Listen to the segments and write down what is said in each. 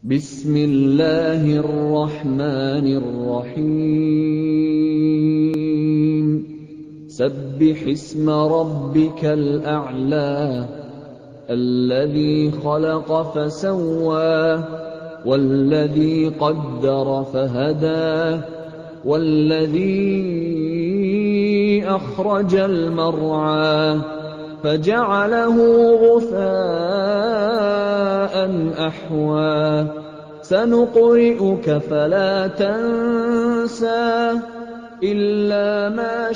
بسم الله الرحمن الرحيم سبح اسم ربك الأعلى الذي خلق فسوى والذي قدر فهدى والذي أخرج المرعى فجعله غثاء أحوى سنقرئك فلا تنسى إلا ما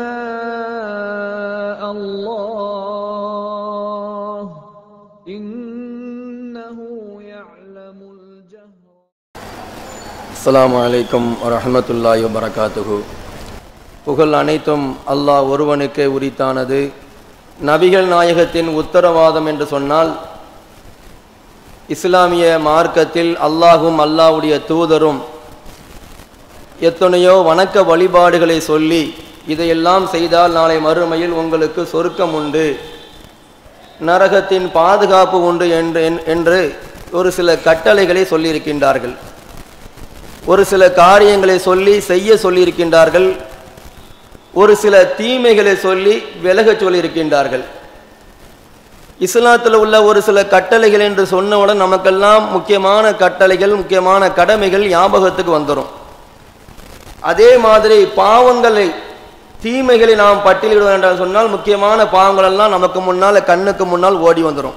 شاء الله إنه يعلم الجهر அஸ்ஸலாமு அலைக்கும் வரஹ்மத்துல்லாஹி வபரகாத்துஹு புகழ் அனைத்தும் அல்லாஹ் ஒருவனுக்கே உரித்தானது நபிகள் நாயகத்தின் உத்தரவாதம் என்று சொன்னால் இஸ்லாமிய மார்க்கத்தில் அல்லாஹும் அல்லாஹ்வுடைய தூதரும் எத்தனையோ வணக்க வழிபாடுகளை சொல்லி இதையெல்லாம் செய்தால் நாளை மறுமையில் உங்களுக்கு சொர்க்கம் உண்டு நரகத்தின் பாதுகாப்பு உண்டு என்று என்று ஒரு சில கட்டளைகளை சொல்லியிருக்கின்றார்கள் ஒரு சில காரியங்களை சொல்லி செய்ய சொல்லியிருக்கின்றார்கள் ஒரு சில தீமைகளை சொல்லி விலகச் சொல்லியிருக்கின்றார்கள் இஸ்லாத்தில் உள்ள ஒரு சில கட்டளைகள் என்று சொன்னவுடன் நமக்கெல்லாம் முக்கியமான கட்டளைகள் முக்கியமான கடமைகள் ஞாபகத்துக்கு வந்துடும் அதே மாதிரி பாவங்களை தீமைகளை நாம் பட்டியலிடுவோம் என்று சொன்னால் முக்கியமான பாவங்கள் எல்லாம் நமக்கு முன்னால் கண்ணுக்கு முன்னால் ஓடி வந்துடும்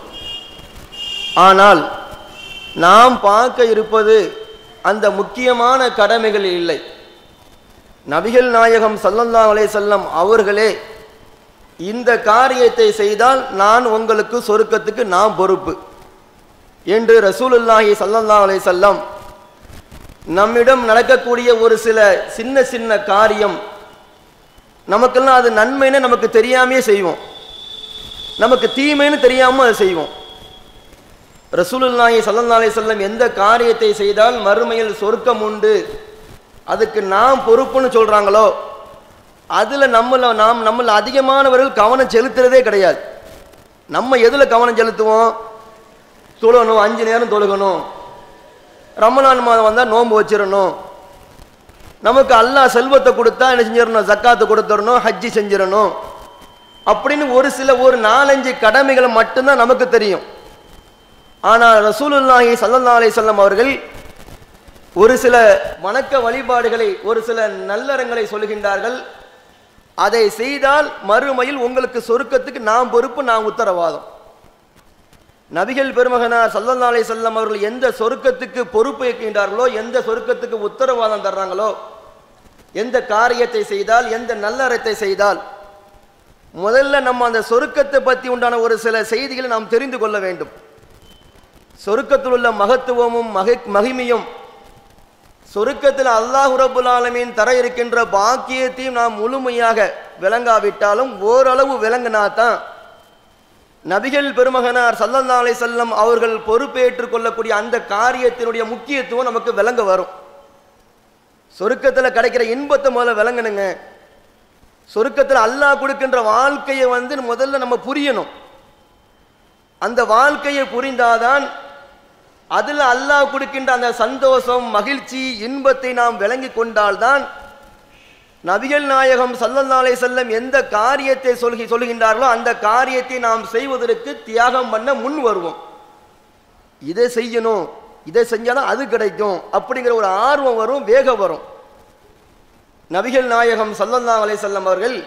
ஆனால் நாம் பார்க்க இருப்பது அந்த முக்கியமான கடமைகள் இல்லை நபிகள் நாயகம் ஸல்லல்லாஹு அலைஹி வஸல்லம் அவர்களே இந்த காரியத்தை செய்தால் நான் உங்களுக்கு சொருக்கத்துக்கு நான் பொறுப்பு என்று ரசூலுல்லாஹி ஸல்லல்லாஹு அலைஹி வஸல்லம் நம்மிடம் நடக்கக்கூடிய ஒரு சில சின்ன சின்ன காரியம் நமக்கெல்லாம் அது நன்மைன்னு நமக்கு தெரியாமையே செய்வோம் நமக்கு தீமைன்னு தெரியாம அதை செய்வோம் ரசூலுல்லாஹி ஸல்லல்லாஹு அலைஹி வஸல்லம் எந்த காரியத்தை செய்தால் மறுமையில் சொர்க்கம் உண்டு அதுக்கு நாம் பொறுப்புன்னு சொல்றாங்களோ அதுல நம்மள நாம் நம்மள அதிகமானவர்கள் கவனம் செலுத்துறதே கிடையாது நம்ம எதுல கவனம் செலுத்துவோம் தொழுகணும் அஞ்சு நேரம் தொழுகணும் ரமலான் மாதம் வந்தால் நோன்பு வச்சிடணும் நமக்கு அல்லாஹ் செல்வத்தை கொடுத்தா என்ன செஞ்சிடணும் ஜக்காத்தை கொடுத்துடணும் ஹஜ்ஜி செஞ்சிடணும் அப்படின்னு ஒரு சில ஒரு நாலஞ்சு கடமைகளை மட்டும்தான் நமக்கு தெரியும் ஆனால் ரசூலுல்லாஹி ஸல்லல்லாஹு அலைஹி வஸல்லம் அவர்கள் ஒரு சில வணக்க வழிபாடுகளை ஒரு சில நல்லறங்களை சொல்கின்றார்கள் அதை செய்தால் மறுமையில் உங்களுக்கு சொருக்கத்துக்கு நாம் பொறுப்பு நாம் உத்தரவாதம் நபிகள் பெருமகனார் ஸல்லல்லாஹு அலைஹி வஸல்லம் அவர்கள் எந்த சொருக்கத்துக்கு பொறுப்பு இருக்கின்றார்களோ எந்த சொருக்கத்துக்கு உத்தரவாதம் தர்றாங்களோ எந்த காரியத்தை செய்தால் எந்த நல்லறத்தை செய்தால் முதல்ல நம்ம அந்த சொருக்கத்தை பற்றி உண்டான ஒரு சில செய்திகளை நாம் தெரிந்து கொள்ள வேண்டும் சொருக்கத்தில் உள்ள மகத்துவமும் மகி மகிமையும் சொருக்கத்தில் அல்லாஹ் ரபுல் ஆலமீன் தர இருக்கின்ற பாக்கியத்தையும் நாம் முழுமையாக விளங்காவிட்டாலும் ஓரளவு விளங்கினா தான் நபிகள் பெருமகனார் சல்லல்லா அலை செல்லம் அவர்கள் பொறுப்பேற்றுக் கொள்ளக்கூடிய அந்த காரியத்தினுடைய முக்கியத்துவம் நமக்கு விளங்க வரும் சொருக்கத்தில் கிடைக்கிற இன்பத்தை முதல்ல விளங்கணுங்க சொருக்கத்தில் அல்லாஹ் கொடுக்கின்ற வாழ்க்கையை வந்து முதல்ல நம்ம புரியணும் அந்த வாழ்க்கையை புரிந்தாதான் அதில் அல்லாஹ் கொடுக்கின்ற அந்த சந்தோஷம் மகிழ்ச்சி இன்பத்தை நாம் விளங்கி கொண்டால்தான் நபிகள் நாயகம் சல்லல்லா அலைஹி செல்லம் எந்த காரியத்தை சொல்கி சொல்கின்றார்களோ அந்த காரியத்தை நாம் செய்வதற்கு தியாகம் பண்ண முன் வருவோம் இதை செய்யணும் இதை செஞ்சாதான் அது கிடைக்கும் அப்படிங்கிற ஒரு ஆர்வம் வரும் வேகம் வரும் நபிகள் நாயகம் சல்லல்லா அலைஹி செல்லம் அவர்கள்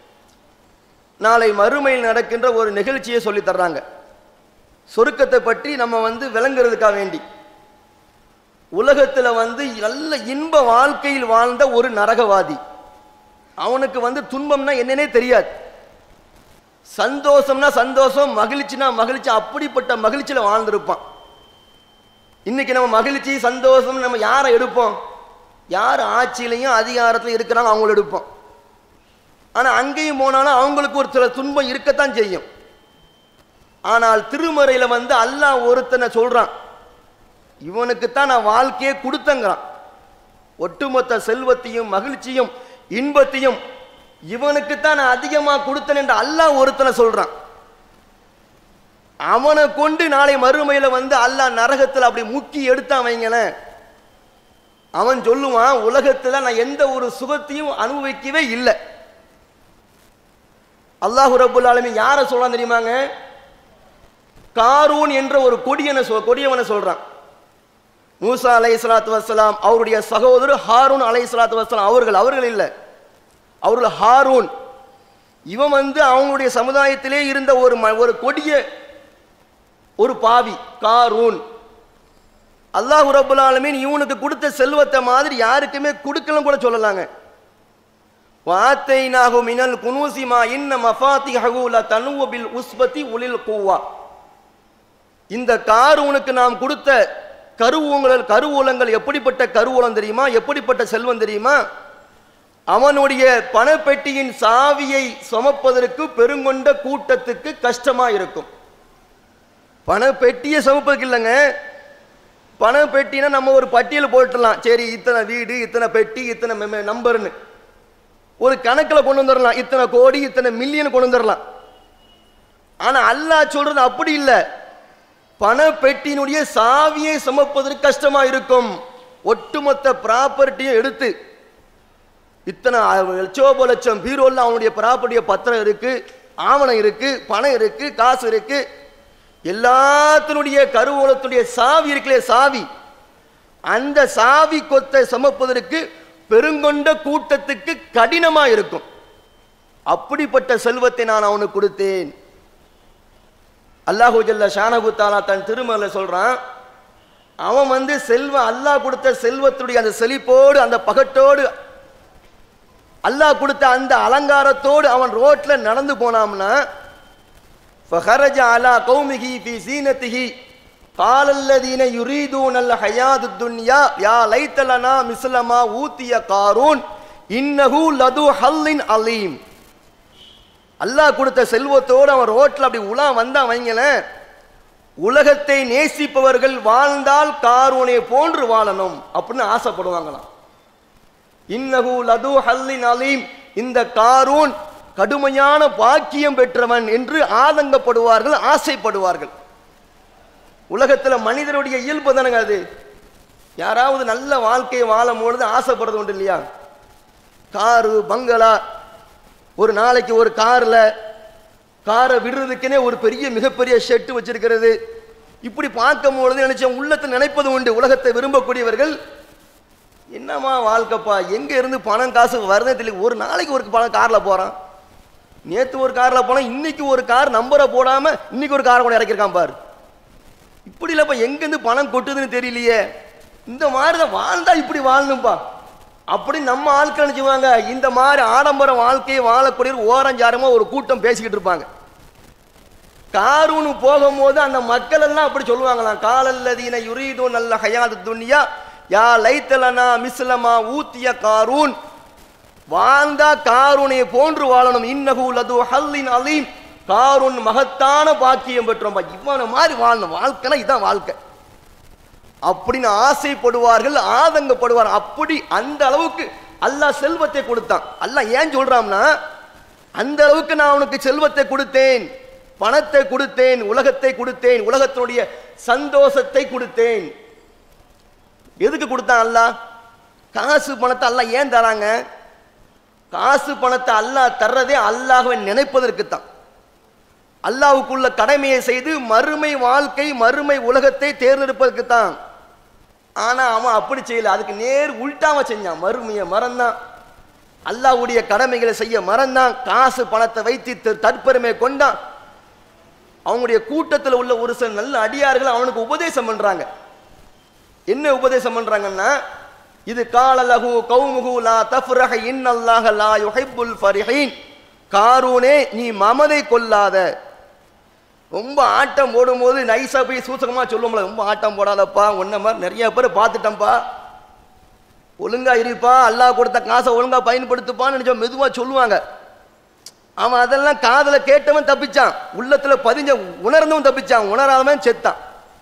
நாளை மறுமையில் நடக்கின்ற ஒரு நிகழ்ச்சியை சொல்லி தர்றாங்க சொருக்கத்தை பற்றி நம்ம வந்து விளங்குறதுக்காக வேண்டி உலகத்தில் வந்து நல்ல இன்ப வாழ்க்கையில் வாழ்ந்த ஒரு நரகவாதி அவனுக்கு வந்து துன்பம்னா என்னன்னே தெரியாது சந்தோஷம்னா சந்தோஷம் மகிழ்ச்சினா மகிழ்ச்சி அப்படிப்பட்ட மகிழ்ச்சியில் வாழ்ந்திருப்பான் இன்னைக்கு நம்ம மகிழ்ச்சி சந்தோஷம் நம்ம யாரை எடுப்போம் யார் ஆட்சியிலையும் அதிகாரத்தில் இருக்கிறாங்க அவங்கள எடுப்போம் ஆனால் அங்கேயும் போனாலும் அவங்களுக்கு ஒரு சில துன்பம் இருக்கத்தான் செய்யும் ஆனால் திருமறையில் வந்து அல்லாஹ் ஒருத்தனை சொல்றான் இவனுக்குத்தான் நான் வாழ்க்கையே கொடுத்தங்கிறான் ஒட்டுமொத்த செல்வத்தையும் மகிழ்ச்சியும் இன்பத்தையும் இவனுக்குத்தான் நான் அதிகமாக கொடுத்தேன் என்று அல்லாஹ் ஒருத்தனை சொல்றான் அவனை கொண்டு நாளை மறுமையில வந்து அல்லாஹ் நரகத்தில் அப்படி முக்கி எடுத்தான் வைங்களேன் அவன் சொல்லுவான் உலகத்துல நான் எந்த ஒரு சுகத்தையும் அனுபவிக்கவே இல்லை அல்லாஹு ரப்புல் ஆலமீன் யாரை சொல்றான் தெரியுமாங்க காரூன் என்ற ஒரு கொடியனை சொல் கொடியவனை சொல்றான் மூசா அலை சலாத்து வசலாம் அவருடைய சகோதரர் ஹாரூன் அலை சலாத்து வசலாம் அவர்கள் அவர்கள் இல்லை அவர்கள் ஹாரூன் இவன் வந்து அவங்களுடைய சமுதாயத்திலே இருந்த ஒரு ம- ஒரு கொடிய ஒரு பாவி காரூன் அல்லாஹ் ரப்புல் ஆலமீன் இவனுக்கு கொடுத்த செல்வத்தை மாதிரி யாருக்குமே கொடுக்கலாம் கூட சொல்லலாங்க வாத்தைனாகு மினல் குனூசிமா இன்ன மஃபாத்திஹு ல தனுவ பில் உஸ்பதி உலில் குவா இந்த காரூனுக்கு நாம் கொடுத்த கருவூங்கல் கருவூலங்கள் எப்படிப்பட்ட கருவூலம் தெரியுமா எப்படிப்பட்ட செல்வம் தெரியுமா அவனுடைய பணப்பெட்டியின் சாவியை சுமப்பதற்கு பெருங்கொண்ட கூட்டத்துக்கு கஷ்டமா இருக்கும் பணப்பெட்டியை சுமப்பதுக்கு இல்லைங்க பணப்பெட்டினா நம்ம ஒரு பட்டியல் போட்டுடலாம் சரி இத்தனை வீடு இத்தனை பெட்டி இத்தனை மெ- நம்பர்னு ஒரு கணக்கில் கொண்டு வந்துடலாம் இத்தனை கோடி இத்தனை மில்லியன் கொண்டு வந்துடலாம் ஆனா அல்லாஹ் சொல்றது அப்படி இல்லை பணப்பெட்டியினுடைய சாவியை சுமப்பதற்கு கஷ்டமா இருக்கும் ஒட்டுமொத்த ப்ராப்பர்ட்டியும் எடுத்து இத்தனை லட்சோப லட்சம் பீரோல்ல அவனுடைய ப்ராப்பர்ட்டிய பத்திரம் இருக்கு ஆவணம் இருக்கு பணம் இருக்கு காசு இருக்கு எல்லாத்தினுடைய கருவூலத்துடைய சாவி இருக்குல்லே சாவி அந்த சாவி கொத்தை சுமப்பதற்கு பெருங்கொண்ட கூட்டத்துக்கு கடினமா இருக்கும் அப்படிப்பட்ட செல்வத்தை நான் அவனுக்கு கொடுத்தேன் அல்லாஹு ஜல்ல ஷானகு தாலா தன் திருமலை சொல்றான் அவன் வந்து செல்வம் அல்லாஹ் கொடுத்த செல்வத்துடைய அந்த செழிப்போடு அந்த பகட்டோடு அல்லாஹ் கொடுத்த அந்த அலங்காரத்தோடு அவன் ரோட்ல நடந்து போனாம்னா فخرج على قومه في زينته قال الذين يريدون الحياة الدنيا يا ليت لنا مثل ما أوتي قارون إنه لذو حظ عظيم அல்லாஹ் கொடுத்த செல்வத்தோடு அவன் ரோட்ல அப்படி உலா வந்தா வைங்களேன் உலகத்தை நேசிப்பவர்கள் வாழ்ந்தால் காரூனை போன்று வாழணும் அப்படின்னு ஆசைப்படுவாங்களாம் இன்னஹு லது ஹல்லின் அலீம் இந்த காரூன் கடுமையான பாக்கியம் பெற்றவன் என்று ஆதங்கப்படுவார்கள் ஆசைப்படுவார்கள் உலகத்துல மனிதனுடைய இயல்பு தானங்க அது யாராவது நல்ல வாழ்க்கையை வாழும் பொழுது ஆசைப்படுறது உண்டு இல்லையா காரு பங்களா ஒரு நாளைக்கு ஒரு கார்ல காரை விடுறதுக்குனே ஒரு பெரிய மிகப்பெரிய ஷெட்டு வச்சிருக்கிறது இப்படி பார்க்கும் பொழுது நினைச்சேன் உள்ளத்தை நினைப்பது உண்டு உலகத்தை விரும்பக்கூடியவர்கள் என்னம்மா வாழ்க்கைப்பா எங்க இருந்து பணம் காசு வருதே தெரியல ஒரு நாளைக்கு ஒரு பணம் கார்ல போறான் நேத்து ஒரு கார்ல போனா இன்னைக்கு ஒரு கார் நம்பரை போடாம இன்னைக்கு ஒரு காரை கூட இறக்கிருக்கான் பாரு இப்படி இல்லப்பா எங்கேருந்து பணம் கொட்டுதுன்னு தெரியலையே இந்த மாதிரி தான் வாழ்ந்தா இப்படி வாழணும்பா அப்படி நம்ம ஆட்கள் நினைச்சுவாங்க இந்த மாதிரி ஆடம்பர வாழ்க்கையை வாழக்கூடிய ஓரஞ்சாரமா ஒரு கூட்டம் பேசிக்கிட்டு இருப்பாங்க காரூனு போகும்போது அந்த மக்கள் எல்லாம் அப்படி சொல்லுவாங்களாம் காலல்லதீன யுரீது நல்ல ஹயாது துன்யா யா லைத்தலனா மிஸ்லமா ஊத்திய காரூன் வாழ்ந்தா காரூனை போன்று வாழணும் இன்னஹு லது ஹல்லின் அலீம் காரூன் மகத்தான பாக்கியம் பெற்றோம் இவன மாதிரி வாழணும் வாழ்க்கைனா இதான் வாழ்க்கை அப்படின்னு ஆசைப்படுவார்கள் ஆதங்கப்படுவார் அப்படி அந்த அளவுக்கு அல்லாஹ் செல்வத்தை கொடுத்தான் அல்லாஹ் ஏன் சொல்றான்னா அந்த அளவுக்கு நான் அவனுக்கு செல்வத்தை கொடுத்தேன் பணத்தை கொடுத்தேன் உலகத்தை கொடுத்தேன் உலகத்தினுடைய சந்தோஷத்தை கொடுத்தேன் எதுக்கு கொடுத்தான் அல்லாஹ் காசு பணத்தை அல்லாஹ் ஏன் தராங்க காசு பணத்தை அல்லாஹ் தர்றதே அல்லாஹ்வை நினைப்பதற்கு தான் அல்லாஹ்வுக்குள்ள கடமையை செய்து மறுமை வாழ்க்கை மறுமை உலகத்தை தேர்ந்தெடுப்பதற்கு தான் ஆனா அவன் அப்படி செய்யல அதுக்கு நேர் உள்டாம செஞ்சான் மறுமையை மறந்தான் அல்லாஹ்வுடைய கடமைகளை செய்ய மறந்தான் காசு பணத்தை வைத்து த- தற்பெருமை கொண்டான் அவங்களுடைய கூட்டத்தில் உள்ள ஒரு சில நல்ல அடியார்கள் அவனுக்கு உபதேசம் பண்றாங்க என்ன உபதேசம் பண்றாங்கன்னா இது கால லஹு கௌமுஹு லா தஃப்ரஹ இன்னல்லாஹ லா யுஹிப்புல் ஃபரிஹீன் காரூனே நீ மமதை கொள்ளாத ரொம்ப ஆட்டம் போடும்போது நைஸா போய் சூசகமா சொல்லுவோம்ல ரொம்ப ஆட்டம் போடாதப்பா உன்ன மாதிரி நிறைய பேர் பார்த்துட்டேன்ப்பா ஒழுங்கா இருப்பா அல்லாஹ் கொடுத்த காசை ஒழுங்கா பயன்படுத்துப்பான்னு நினைச்சா மெதுவா சொல்லுவாங்க அவன் அதெல்லாம் காதுல கேட்டவன் தப்பிச்சான் உள்ளத்துல பதிஞ்ச உணர்ந்தவன் தப்பிச்சான் உணராதவன் செத்தான்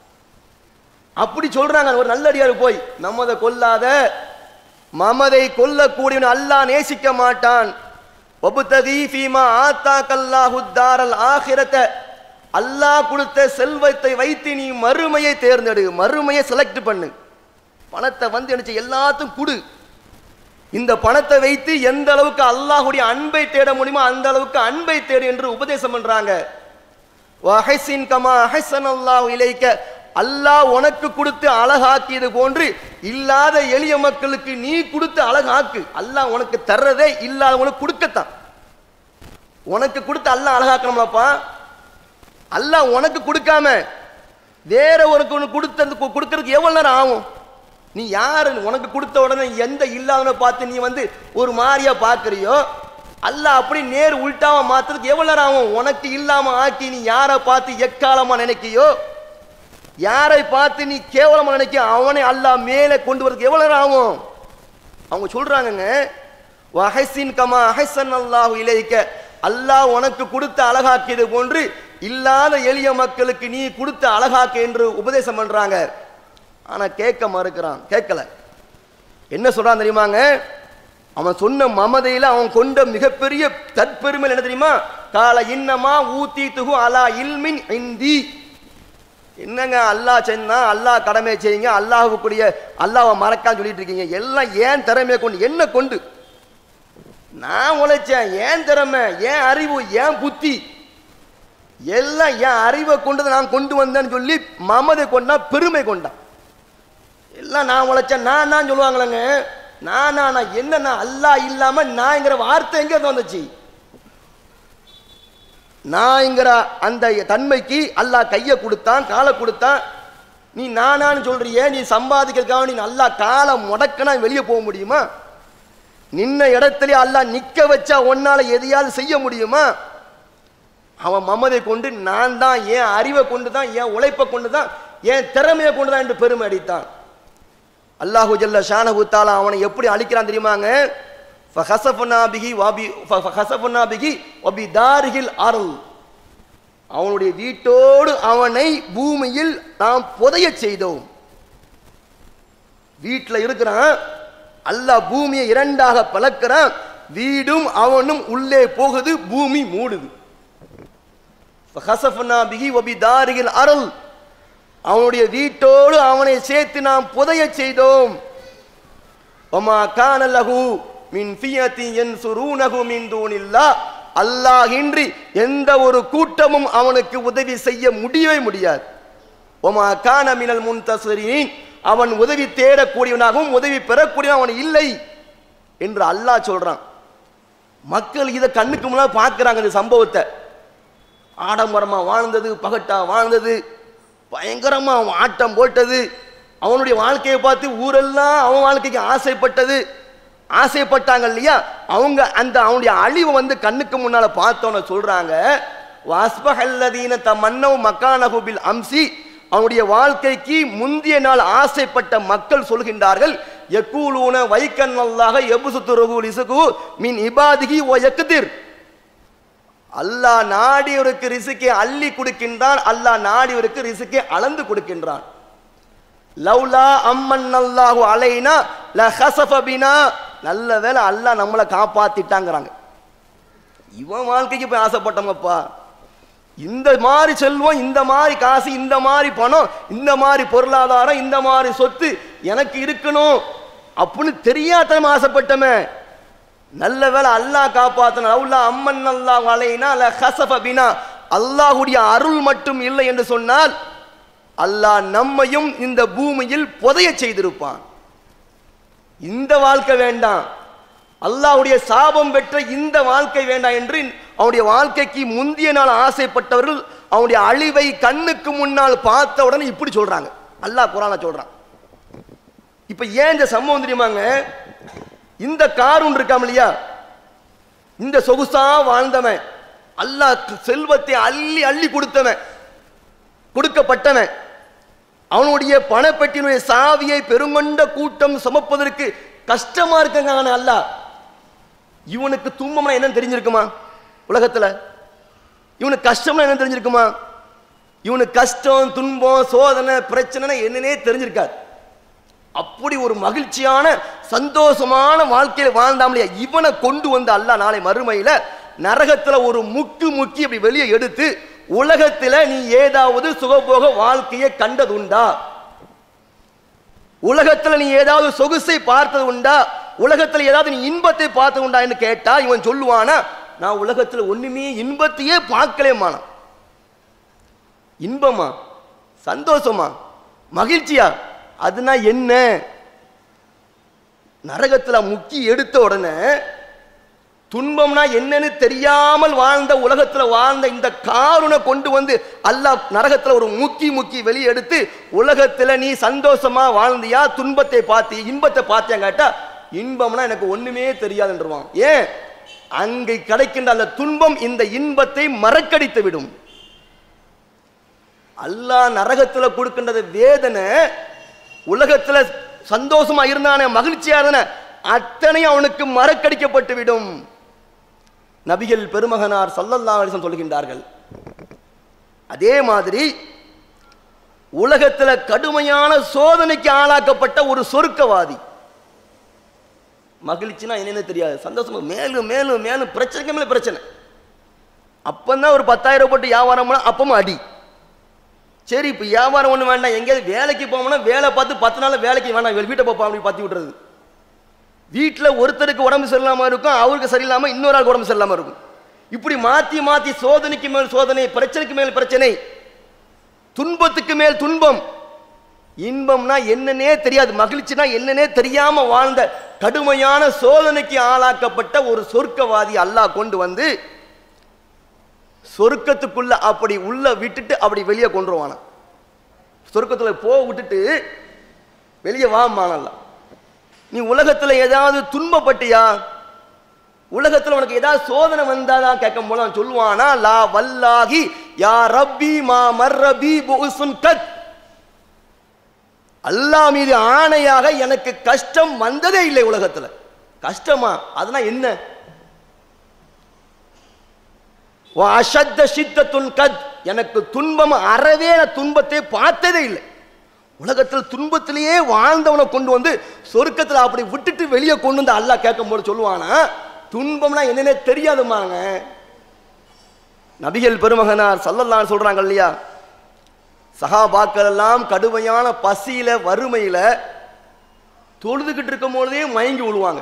அப்படி சொல்றாங்க ஒரு நல்லடியார் போய் நம்மதை கொல்லாத மமதை கொல்லக்கூடியவன் அல்லாஹ் நேசிக்க மாட்டான் வபுத்ததி ஃபீமா ஆத்தா கல்லாஹு தாரல் ஆஹிரத அல்லாஹ் கொடுத்த செல்வத்தை வைத்து நீ மறுமையை தேர்ந்தெடு மறுமையை செலக்ட் பண்ணு பணத்தை வந்து நினைச்ச எல்லாத்துக்கும் கொடு இந்த பணத்தை வைத்து எந்த அளவுக்கு அல்லாஹ்வுடைய அன்பை தேட முடியுமோ அந்த அளவுக்கு அன்பை தேடு என்று உபதேசம் பண்றாங்க வஹசின் கமா அஹசன் அல்லாஹ் இலைக்க அல்லாஹ் உனக்கு கொடுத்து அழகாக்கியது போன்று இல்லாத எளிய மக்களுக்கு நீ கொடுத்து அழகாக்கு அல்லாஹ் உனக்கு தர்றதே இல்லாதவனுக்கு கொடுக்கத்தான் உனக்கு கொடுத்து அல்லாஹ் அழகாக்கணும்லப்பா அல்லாஹ் உனக்கு கொடுக்காம வேற ஒருக்கு ஒன்று கொடுத்தது கொடுக்கறதுக்கு எவ்வளவு நேரம் ஆகும் நீ யாரு உனக்கு கொடுத்த உடனே எந்த இல்லாதவனை பார்த்து நீ வந்து ஒரு மாதிரியா பார்க்கறியோ அல்லாஹ் அப்படி நேர் உள்டாம மாத்துறதுக்கு எவ்வளவு நேரம் ஆகும் உனக்கு இல்லாம ஆக்கி நீ யாரை பார்த்து எக்காலமா நினைக்கியோ யாரை பார்த்து நீ கேவலமா நினைக்க அவனை அல்லாஹ் மேலே கொண்டு வரதுக்கு எவ்வளவு நேரம் ஆகும் அவங்க சொல்றாங்கங்க வஹசின் கமா அஹசன் அல்லாஹு இலைக்க அல்லாஹ் உனக்கு கொடுத்த அழகாக்கியது போன்று இல்லாத எளிய மக்களுக்கு நீ கொடுத்த அழகாக்கு என்று உபதேசம் பண்றாங்க ஆனா கேட்க மறுக்கிறான் கேட்கல என்ன சொல்றான் தெரியுமாங்க அவன் சொன்ன மமதையில அவன் கொண்ட மிகப்பெரிய தற்பெருமை என்ன தெரியுமா கால இன்னமா ஊத்தி துகு அலா இல்மின் இந்தி என்னங்க அல்லாஹ் சென்னா அல்லாஹ் கடமை செய்யுங்க அல்லாஹுக்குரிய அல்லாஹ்வை மறக்கான்னு சொல்லிட்டு இருக்கீங்க எல்லாம் ஏன் திறமையை கொண்டு என்ன கொண்டு நான் உழைச்சேன் ஏன் திறமை ஏன் அறிவு ஏன் புத்தி எல்லாம் என் அறிவை கொண்டு நான் கொண்டு வந்தேன்னு சொல்லி மமதை கொண்டா பெருமை கொண்டான் எல்லாம் நான் உழைச்சேன் நான் தான் சொல்லுவாங்களேங்க நான் நான் நான் என்ன நான் அல்லாஹ் இல்லாம நான்ங்கிற வார்த்தை எங்க இருந்து வந்துச்சு நான்ங்கிற அந்த தன்மைக்கு அல்லாஹ் கையை கொடுத்தான் காலை கொடுத்தான் நீ நானான்னு சொல்றியே நீ சம்பாதிக்கிறதுக்காக நீ நல்லா காலை முடக்கனா வெளியே போக முடியுமா நின்ன இடத்துல அல்லாஹ் நிக்க வச்சா உன்னால எதையாவது செய்ய முடியுமா அவன் மமதை கொண்டு நான் தான் என் அறிவை கொண்டு தான் என் உழைப்பை கொண்டு தான் என் திறமையை கொண்டு தான் என்று பெருமை அடித்தான் அல்லாஹு ஜல்ல ஷானஹு தாலா அவனை எப்படி அழிக்கிறான் தெரியுமாங்க ஃபஹஸஃபனா பிஹி வபி ஃபஹஸஃபனா பிஹி வபி தாரிகில் அருள் அவனுடைய வீட்டோடு அவனை பூமியில் நாம் புதைய செய்தோம் வீட்டில் இருக்கிறான் அல்லாஹ் பூமியை இரண்டாக பழக்கிறான் வீடும் அவனும் உள்ளே போகுது பூமி மூடுது ஃபஹஸஃபனா பிஹி வபி தாரிகில் அருள் அவனுடைய வீட்டோடு அவனை சேர்த்து நாம் புதைய செய்தோம் ஒமா கானலகு மின் ஃபியத்தி என் சுரூனகு மின் தூணில்லா அல்லாஹின்றி எந்த ஒரு கூட்டமும் அவனுக்கு உதவி செய்ய முடியவே முடியாது ஒமா கான மினல் முன்தசரீன் அவன் உதவி தேடக்கூடியவனாகவும் உதவி பெறக்கூடியவன் அவன் இல்லை என்று அல்லாஹ் சொல்றான் மக்கள் இதை கண்ணுக்கு முன்னால் பார்க்கறாங்க இந்த சம்பவத்தை ஆடம்பரமா வாழ்ந்தது பகட்டா வாழ்ந்தது பயங்கரமா அவன் ஆட்டம் போட்டது அவனுடைய வாழ்க்கையை பார்த்து ஊரெல்லாம் அவன் வாழ்க்கைக்கு ஆசைப்பட்டது ஆசைப்பட்டாங்க இல்லையா அவங்க அந்த அவனுடைய அழிவை வந்து கண்ணுக்கு முன்னால பார்த்தோன்னு சொல்றாங்க வாஸ்பஹல்லதீன தமன்னவ் மக்கானஹு பில் அம்சி அவனுடைய வாழ்க்கைக்கு முந்திய நாள் ஆசைப்பட்ட மக்கள் சொல்கின்றார்கள் யக்கூலூன வைக்கன் அல்லாஹ எபுசுத்துருகு லிசுகு மின் இபாதிகி ஓ யக்திர் அல்லாஹ் நாடியவருக்கு ரிசுக்கை அள்ளி கொடுக்கின்றான் அல்லாஹ் நாடியவருக்கு ரிசுக்கை அளந்து கொடுக்கின்றான் லவ்லா அம்மன் அல்லாஹு அலைனா ல ஹசஃப பினா நல்ல வேளை அல்லாஹ் நம்மளை காப்பாத்திட்டாங்கிறாங்க இவன் வாழ்க்கைக்கு போய் ஆசைப்பட்டோங்கப்பா இந்த மாதிரி செல்வம் இந்த மாதிரி காசு இந்த மாதிரி பணம் இந்த மாதிரி பொருளாதாரம் இந்த மாதிரி சொத்து எனக்கு இருக்கணும் அப்படின்னு தெரியாதனமா ஆசைப்பட்டமே நல்ல வேளை அல்லாஹ் காப்பாத்தன அவுலா அம்மன் அல்லாஹ் அலைனா ல ஹசஃப பினா அல்லாஹ்வுடைய அருள் மட்டும் இல்லை என்று சொன்னால் அல்லாஹ் நம்மையும் இந்த பூமியில் புதைய செய்திருப்பான் இந்த வாழ்க்கை வேண்டாம் அல்லாஹ்வுடைய சாபம் பெற்ற இந்த வாழ்க்கை வேண்டாம் என்று அவனுடைய வாழ்க்கைக்கு முந்திய நாள் ஆசைப்பட்டவர்கள் அவனுடைய அழிவை கண்ணுக்கு முன்னால் பார்த்த உடனே இப்படி சொல்றாங்க அல்லாஹ் குரான சொல்றான் இப்ப ஏன் இந்த சம்பவம் தெரியுமாங்க இந்த காரூன் இருக்காம இல்லையா இந்த சொகுசா வாழ்ந்தவன் அல்லாஹ் செல்வத்தை அள்ளி அள்ளி கொடுத்தவன் கொடுக்கப்பட்டவன் அவனுடைய பணப்பெட்டியினுடைய சாவியை பெருங்கொண்ட கூட்டம் சுமப்பதற்கு கஷ்டமா இருக்குங்க ஆனா அல்லாஹ் இவனுக்கு துன்பம்னா என்னன்னு தெரிஞ்சிருக்குமா உலகத்துல இவனுக்கு கஷ்டம்னா என்ன தெரிஞ்சிருக்குமா இவனுக்கு கஷ்டம் துன்பம் சோதனை பிரச்சனை என்னன்னே தெரிஞ்சிருக்காது அப்படி ஒரு மகிழ்ச்சியான சந்தோஷமான வாழ்க்கையில வாழ்ந்தாமலையா இவனை கொண்டு வந்து அல்லாஹ் நாளை மறுமையில நரகத்துல ஒரு முக்கு முக்கி அப்படி வெளியே எடுத்து உலகத்துல நீ ஏதாவது சுகபோக வாழ்க்கையை கண்டதுண்டா உலகத்துல நீ ஏதாவது சொகுசை பார்த்தது உண்டா உலகத்துல ஏதாவது நீ இன்பத்தை பார்த்தது உண்டான்னு கேட்டா இவன் சொல்லுவானா நான் உலகத்துல ஒண்ணுமே இன்பத்தையே பார்க்கலேமானா இன்பமா சந்தோஷமா மகிழ்ச்சியா அதுனா என்ன நரகத்துல முக்கி எடுத்த உடனே துன்பம்னா என்னன்னு தெரியாமல் வாழ்ந்த உலகத்துல வாழ்ந்த இந்த காருனை கொண்டு வந்து அல்லாஹ் நரகத்துல ஒரு முக்கி முக்கி வெளியே எடுத்து உலகத்துல நீ சந்தோஷமா வாழ்ந்தியா துன்பத்தை பார்த்தி இன்பத்தை பார்த்தியா கேட்டா இன்பம்னா எனக்கு ஒண்ணுமே தெரியாதுன்றவான் ஏன் அங்கே கிடைக்கின்ற அந்த துன்பம் இந்த இன்பத்தை மறக்கடித்து விடும் அல்லாஹ் நரகத்துல கொடுக்கின்றது வேதனை உலகத்துல சந்தோஷமா இருந்தானே மகிழ்ச்சியா இருந்தானே அத்தனையும் அவனுக்கு மறக்கடிக்கப்பட்டு விடும் நபிகள் பெருமகனார் சல்லல்லா அலிசம் சொல்கின்றார்கள் அதே மாதிரி உலகத்துல கடுமையான சோதனைக்கு ஆளாக்கப்பட்ட ஒரு சொர்க்கவாதி மகிழ்ச்சினா என்னன்னு தெரியாது சந்தோஷமா மேலும் மேலும் மேலும் பிரச்சனைக்கு மேல பிரச்சனை அப்பந்தான் ஒரு பத்தாயிரம் போட்டு வியாபாரம் பண்ணா அப்பவும் அடி சரி இப்போ வியாபாரம் ஒன்று வேண்டாம் எங்கேயாவது வேலைக்கு போவோம்னா வேலை பார்த்து பத்து நாள் வேலைக்கு வேணாம் இவர் வீட்டை போப்பா அப்படி பற்றி விட்டுறது வீட்டில் ஒருத்தருக்கு உடம்பு சரியில்லாமல் இருக்கும் அவருக்கு சரியில்லாமல் இன்னொரு ஆளுக்கு உடம்பு சரியில்லாமல் இருக்கும் இப்படி மாற்றி மாற்றி சோதனைக்கு மேல் சோதனை பிரச்சனைக்கு மேல் பிரச்சனை துன்பத்துக்கு மேல் துன்பம் இன்பம்னா என்னன்னே தெரியாது மகிழ்ச்சினா என்னன்னே தெரியாம வாழ்ந்த கடுமையான சோதனைக்கு ஆளாக்கப்பட்ட ஒரு சொர்க்கவாதி அல்லாஹ் கொண்டு வந்து சொர்க்கத்துக்குள்ள அப்படி உள்ள விட்டுட்டு அப்படி வெளியே கொண்டுருவானா சொர்க்கத்துல போ விட்டுட்டு வெளியே வாமானல்ல நீ உலகத்துல ஏதாவது துன்பப்பட்டியா உலகத்துல உனக்கு ஏதாவது சோதனை வந்தாதான் கேட்கும் போது அவன் சொல்லுவானா லா வல்லாகி யா ரப்பி மா மர்ரபி புஉசுன் கத் அல்லாஹ் மீது ஆணையாக எனக்கு கஷ்டம் வந்ததே இல்லை உலகத்துல கஷ்டமா அதெல்லாம் என்ன வா அஷத்த சித்தத்துன் கத் எனக்கு துன்பம் அறவே நான் துன்பத்தை பார்த்ததே இல்லை உலகத்தில் துன்பத்திலேயே வாழ்ந்தவனை கொண்டு வந்து சொர்க்கத்தில் அப்படி விட்டுட்டு வெளியே கொண்டு வந்து அல்லாஹ் கேட்கும் போது சொல்லுவானா துன்பம்னா என்னன்னே தெரியாதுமாங்க நபிகள் பெருமகனார் சல்லல்லான்னு சொல்றாங்க இல்லையா சகாபாக்கள் எல்லாம் கடுமையான பசியில வறுமையில தொழுதுகிட்டு இருக்கும் பொழுதே மயங்கி விழுவாங்க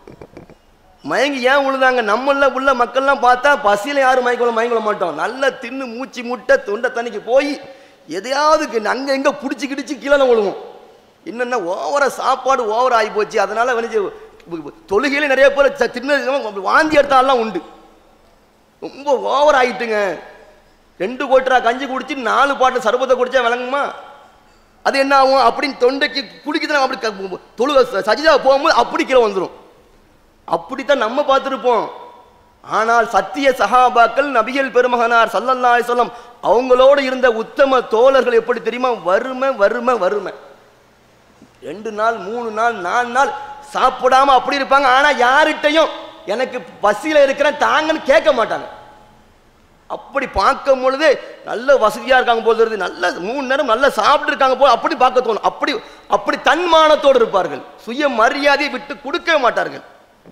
மயங்கி ஏன் விழுந்தாங்க நம்மள உள்ள மக்கள்லாம் பார்த்தா பசியில யாரும் மயங்க விழ- மயங்க விழ மாட்டோம் நல்லா தின்னு மூச்சு முட்டை தொண்டை தண்ணிக்கு போய் எதையாவது கு- அங்க எங்க பிடிச்சி கிடிச்சு கீழே தான் விழுவோம் என்னென்ன ஓவரா சாப்பாடு ஓவர் ஆகி போச்சு அதனால வந்து தொழுகையில நிறைய பேர் ச- தின்னு வாந்தி எடுத்தாலாம் உண்டு ரொம்ப ஓவர் ஆயிட்டுங்க ரெண்டு கோட்டரா கஞ்சி குடிச்சு நாலு பாட்டு சர்பத்தை குடிச்சா விளங்குமா அது என்ன ஆகும் அப்படின்னு தொண்டைக்கு குடிக்குது அப்படி க- தொழு சஜிதா போகும்போது அப்படி கீழே வந்துடும் அப்படித்தான் நம்ம பார்த்துருப்போம் ஆனால் சத்திய சஹாபாக்கள் நபிகள் பெருமகனார் சல்லல்லா சொல்லம் அவங்களோடு இருந்த உத்தம தோழர்கள் எப்படி தெரியுமா வறுமை வறுமை வறுமை ரெண்டு நாள் மூணு நாள் நாலு நாள் சாப்பிடாம அப்படி இருப்பாங்க ஆனா யார்கிட்டயும் எனக்கு பசியில இருக்கிறேன் தாங்கன்னு கேட்க மாட்டாங்க அப்படி பார்க்கும் பொழுது நல்ல வசதியா இருக்காங்க போல இருந்து நல்ல மூணு நேரம் நல்லா சாப்பிட்டு இருக்காங்க போல அப்படி பார்க்க தோணும் அப்படி அப்படி தன்மானத்தோடு இருப்பார்கள் சுய மரியாதையை விட்டு கொடுக்கவே மாட்டார்கள்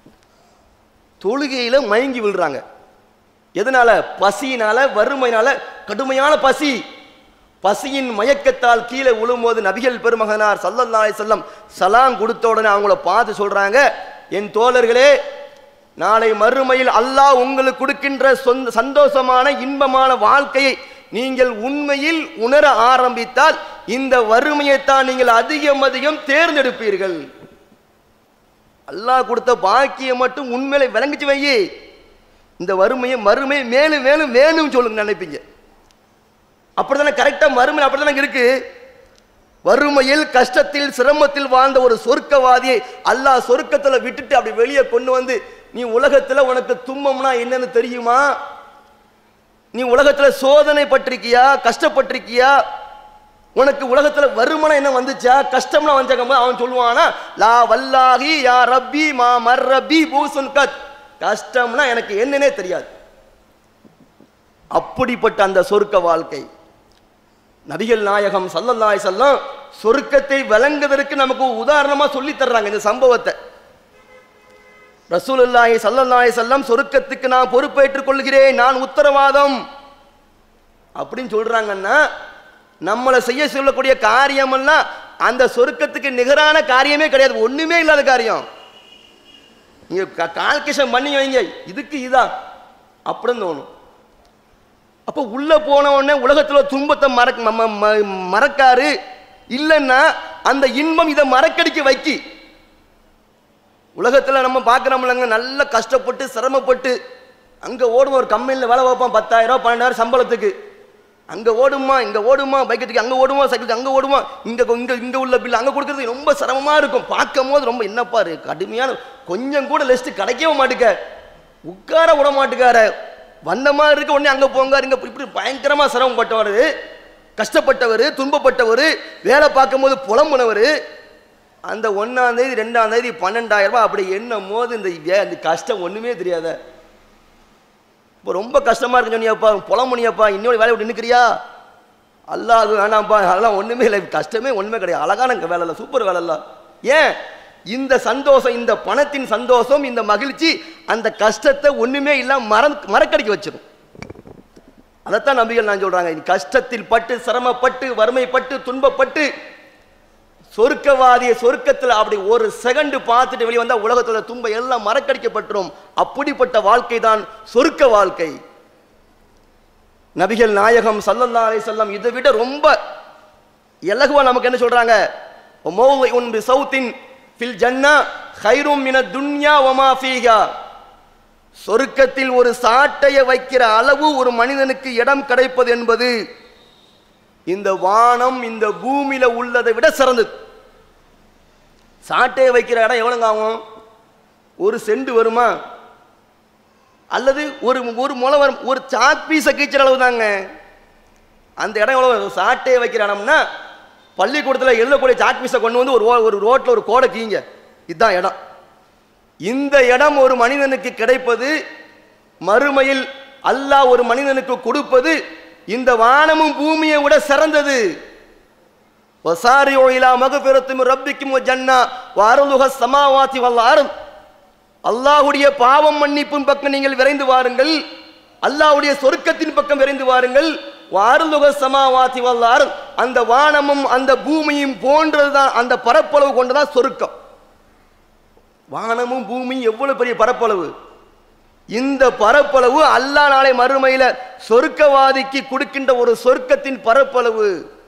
தொழுகையில மயங்கி விழுறாங்க எதனால பசியினால வறுமையினால கடுமையான பசி பசியின் மயக்கத்தால் கீழே விழும்போது நபிகள் பெருமகனார் சல்லல்லாஹு அலைஹி வஸல்லம் சலாம் கொடுத்த உடனே அவங்கள பார்த்து சொல்றாங்க என் தோழர்களே நாளை மறுமையில் அல்லாஹ் உங்களுக்கு கொடுக்கின்ற சொந்த சந்தோஷமான இன்பமான வாழ்க்கையை நீங்கள் உண்மையில் உணர ஆரம்பித்தால் இந்த வறுமையைத்தான் நீங்கள் அதிகம் அதிகம் தேர்ந்தெடுப்பீர்கள் அல்லாஹ் கொடுத்த பாக்கியம் மட்டும் உண்மையில விளங்கிச்சு வையி இந்த வறுமையை மறுமை மேலும் மேலும் வேணும் சொல்லுங்க நினைப்பீங்க அப்படித்தானே கரெக்டா மறுமை அப்படித்தானே இருக்கு வறுமையில் கஷ்டத்தில் சிரமத்தில் வாழ்ந்த ஒரு சொர்க்கவாதியை அல்லாஹ் சொர்க்கத்துல விட்டுட்டு அப்படி வெளியே கொண்டு வந்து நீ உலகத்துல உனக்கு துன்பம்னா என்னன்னு தெரியுமா நீ உலகத்துல சோதனை பட்டிருக்கியா கஷ்டப்பட்டிருக்கியா உனக்கு உலகத்துல வருமானம் என்ன வந்துச்சா கஷ்டம்னா வந்தாக்க அவன் சொல்லுவானா லா வல்லாஹி யா ரப்பி மா மர் ரப்பி பூசுன் கத் கஷ்டம்னா எனக்கு என்னன்னே தெரியாது அப்படிப்பட்ட அந்த சொர்க்க வாழ்க்கை நபிகள் நாயகம் சல்லல்லாஹு அலைஹி வஸல்லம் சொர்க்கத்தை விளங்குவதற்கு நமக்கு உதாரணமா சொல்லி தர்றாங்க இந்த சம்பவத்தை ரசூலுல்லாஹி ஸல்லல்லாஹு அலைஹி வஸல்லம் சொர்க்கத்துக்கு நான் பொறுப்பேற்றுக் கொள்கிறேன் நான் உத்தரவாதம் அப்படின்னு சொல்றாங்கன்னா நம்மளை செய்ய சொல்லக்கூடிய காரியமெல்லாம் அந்த சொர்க்கத்துக்கு நிகரான காரியமே கிடையாது ஒண்ணுமே இல்லாத காரியம் நீங்க கால்குலேஷன் பண்ணி வைங்க இதுக்கு இதான் அப்படின்னு தோணும் அப்போ உள்ள போன உடனே உலகத்துல துன்பத்தை மறக்க ம- ம- ம- மறக்காரு இல்லைன்னா அந்த இன்பம் இதை மறக்கடிக்க வைக்கி உலகத்துல நம்ம பார்க்குறோம்லங்க நல்ல கஷ்டப்பட்டு சிரமப்பட்டு அங்க ஓடுவோம் ஒரு கம்பெனியில் வேலை பார்ப்போம் பத்தாயிரம் ரூபாய் பன்னெண்டாயிரம் சம்பளத்துக்கு அங்க ஓடுமா இங்க ஓடுமா பைக்கெட்டுக்கு அங்க ஓடுமா சைக்கிளுக்கு அங்க ஓடுமா இங்க இங்க இங்க உள்ள பில் அங்க கொடுக்கறது ரொம்ப சிரமமா இருக்கும் பார்க்கும் போது ரொம்ப என்னப்பா இருக்கு கடுமையான கொஞ்சம் கூட லிஸ்ட் கிடைக்கவே மாட்டுக்க உட்கார விட மாட்டுக்கார வந்த மாதிரி இருக்க உடனே அங்க போங்க இங்க இப்படி பயங்கரமா சிரமப்பட்டவர் கஷ்டப்பட்டவர் துன்பப்பட்டவர் வேலை பார்க்கும்போது புலம்புனவர் அந்த ஒன்னாம் தேதி ரெண்டாம் தேதி பன்னெண்டாயிரம் ரூபாய் அப்படி எண்ணும் போது இந்த வே- இந்த கஷ்டம் ஒண்ணுமே தெரியாத இப்போ ரொம்ப கஷ்டமா இருக்கு சொன்னியாப்பா புலம்புனியாப்பா இன்னொரு வேலையை விட்டு நிற்கிறியா அல்லா அது வேணாம்ப்பா அதெல்லாம் ஒண்ணுமே இல்லை கஷ்டமே ஒண்ணுமே கிடையாது அழகான வேலை இல்லை சூப்பர் வேலை இல்லை ஏன் இந்த சந்தோஷம் இந்த பணத்தின் சந்தோஷம் இந்த மகிழ்ச்சி அந்த கஷ்டத்தை ஒண்ணுமே இல்லாம மற மறக்கடிக்க வச்சிடும் அதைத்தான் நபிகள் நான் சொல்றாங்க இந்த கஷ்டத்தில் பட்டு சிரமப்பட்டு வறுமைப்பட்டு துன்பப்பட்டு சொர்க்கவாதிய சொர்க்கத்தில் அப்படி ஒரு செகண்ட் பார்த்துட்டு வெளியே வந்தா உலகத்துல துன்ப எல்லாம் மறக்கடிக்கப்பட்டுரும் அப்படிப்பட்ட வாழ்க்கை தான் சொர்க்க வாழ்க்கை நபிகள் நாயகம் சல்லல்லா அலைஹி வஸல்லம் இதை விட ரொம்ப இலகுவா நமக்கு என்ன சொல்றாங்க மௌலிஉன் பிசௌத்தின் ஃபில் ஜன்னா ஹைரும் மின துன்யா வமா ஃபீஹா சொர்க்கத்தில் ஒரு சாட்டையை வைக்கிற அளவு ஒரு மனிதனுக்கு இடம் கிடைப்பது என்பது இந்த வானம் இந்த பூமியில உள்ளதை விட சிறந்தது சாட்டையை வைக்கிற இடம் எவ்வளவுங்க ஆகும் ஒரு செண்டு வருமா அல்லது ஒரு ஒரு முளை வரும் ஒரு சாக் பீஸை கீச்சுற அளவு தாங்க அந்த இடம் எவ்வளவு ஒரு சாட்டையை வைக்கிற இடம்னா பள்ளிக்கூடத்தில் எழுதக்கூடிய சாக் பீஸை கொண்டு வந்து ஒரு ஓ- ஒரு ரோட்டில் ஒரு கோடை கீங்க இதுதான் இடம் இந்த இடம் ஒரு மனிதனுக்கு கிடைப்பது மறுமையில் அல்லாஹ் ஒரு மனிதனுக்கு கொடுப்பது இந்த வானமும் பூமியை விட சிறந்தது வசாரியோ இலா மகபிரத்தும் ரப்பிக்கும் ஜன்னா வாரலுக சமாவாத்தி வல்லாரும் அல்லாஹ்வுடைய பாவம் மன்னிப்பும் பக்கம் நீங்கள் விரைந்து வாருங்கள் அல்லாஹ்வுடைய சொர்க்கத்தின் பக்கம் விரைந்து வாருங்கள் வாரலுக சமாவாத்தி வல்லாரும் அந்த வானமும் அந்த பூமியும் போன்றதுதான் அந்த பரப்பளவு கொண்டதான் சொர்க்கம் வானமும் பூமியும் எவ்வளவு பெரிய பரப்பளவு இந்த பரப்பளவு அல்லாஹ் நாளை மறுமையில சொர்க்கவாதிக்கு கொடுக்கின்ற ஒரு சொர்க்கத்தின் பரப்பளவு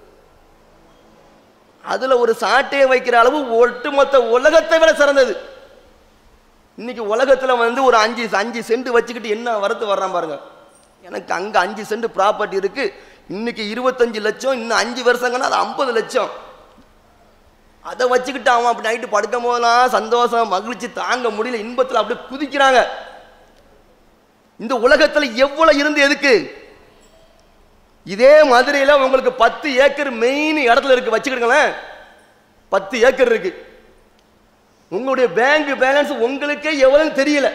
அதுல ஒரு சாட்டையை வைக்கிற அளவு ஒட்டுமொத்த உலகத்தை விட சிறந்தது இன்னைக்கு உலகத்துல வந்து ஒரு அஞ்சு அஞ்சு சென்ட் வச்சுக்கிட்டு என்ன வரத்து வர்றான் பாருங்க எனக்கு அங்க அஞ்சு சென்ட் ப்ராப்பர்ட்டி இருக்கு இன்னைக்கு இருபத்தஞ்சு லட்சம் இன்னும் அஞ்சு வருஷங்கன்னா அது ஐம்பது லட்சம் அதை வச்சுக்கிட்டு அவன் அப்படி நைட்டு படுக்கும் போதெல்லாம் சந்தோஷம் மகிழ்ச்சி தாங்க முடியல இன்பத்தில் அப்படியே குதிக்கிறாங்க இந்த உலகத்துல எவ்வளவு இருந்து எதுக்கு இதே மதுரையில உங்களுக்கு பத்து ஏக்கர் மெயின் இடத்துல இருக்கு வச்சுக்கிடுங்களேன் பத்து ஏக்கர் இருக்கு உங்களுடைய பேங்க் பேலன்ஸ் உங்களுக்கே எவ்வளவுன்னு தெரியல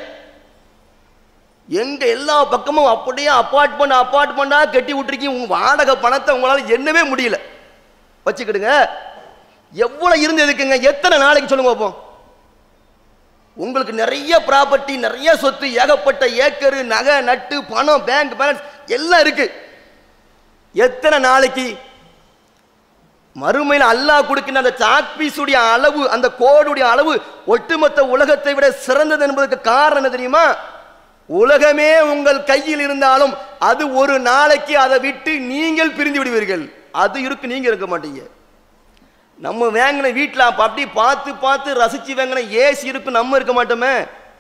எங்க எல்லா பக்கமும் அப்படியே அப்பார்ட்மெண்ட் அப்பார்ட்மெண்டா கட்டி விட்டுருக்கீங்க உங்க வாடகை பணத்தை உங்களால எண்ணவே முடியல வச்சுக்கிடுங்க எவ்வளவு இருந்து எதுக்குங்க எத்தனை நாளைக்கு சொல்லுங்க பார்ப்போம் உங்களுக்கு நிறைய ப்ராப்பர்ட்டி நிறைய சொத்து ஏகப்பட்ட ஏக்கரு நகை நட்டு பணம் பேங்க் பேலன்ஸ் எல்லாம் இருக்கு எத்தனை நாளைக்கு மறுமையில் அல்லாஹ் கொடுக்கின்ற அந்த சாக் பீஸுடைய அளவு அந்த கோடுடைய அளவு ஒட்டுமொத்த உலகத்தை விட சிறந்தது என்பதற்கு காரணம் என்ன தெரியுமா உலகமே உங்கள் கையில் இருந்தாலும் அது ஒரு நாளைக்கு அதை விட்டு நீங்கள் பிரிந்து விடுவீர்கள் அது இருக்கு நீங்க இருக்க மாட்டீங்க நம்ம வாங்கின வீட்டில் அப்ப அப்படி பார்த்து பார்த்து ரசிச்சு வாங்கின ஏசி இருக்கு நம்ம இருக்க மாட்டோமே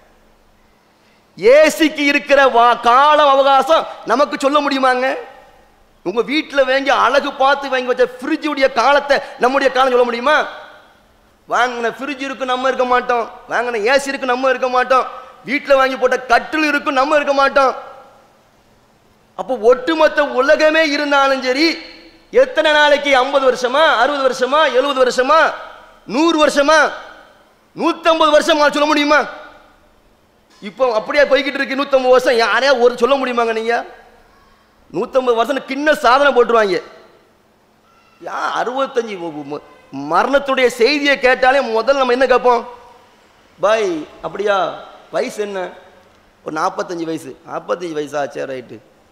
ஏசிக்கு இருக்கிற வா- காலம் அவகாசம் நமக்கு சொல்ல முடியுமாங்க உங்க வீட்டில் வாங்கி அழகு பார்த்து வாங்கி வச்ச ஃப்ரிட்ஜுடைய காலத்தை நம்முடைய காலம் சொல்ல முடியுமா வாங்கின ஃப்ரிட்ஜ் இருக்கு நம்ம இருக்க மாட்டோம் வாங்கின ஏசி இருக்கு நம்ம இருக்க மாட்டோம் வீட்டில் வாங்கி போட்ட கட்டில் இருக்கு நம்ம இருக்க மாட்டோம் அப்போ ஒட்டுமொத்த உலகமே இருந்தாலும் சரி எத்தனை நாளைக்கு ஐம்பது வருஷமா அறுபது வருஷமா எழுபது வருஷமா நூறு வருஷமா நூத்தம்பது வருஷமா சொல்ல முடியுமா இப்போ அப்படியே போய்கிட்டு இருக்கு நூத்தம்பது வருஷம் யாரையா ஒரு சொல்ல முடியுமாங்க நீங்க நூத்தம்பது வருஷம் கிண்ண சாதனை போட்டுருவாங்க யா அறுபத்தஞ்சு ம- ம- மரணத்துடைய செய்தியை கேட்டாலே முதல்ல நம்ம என்ன கேட்போம் பாய் அப்படியா வயசு என்ன ஒரு நாற்பத்தஞ்சு வயசு நாற்பத்தஞ்சு வயசா சரி ரைட்டு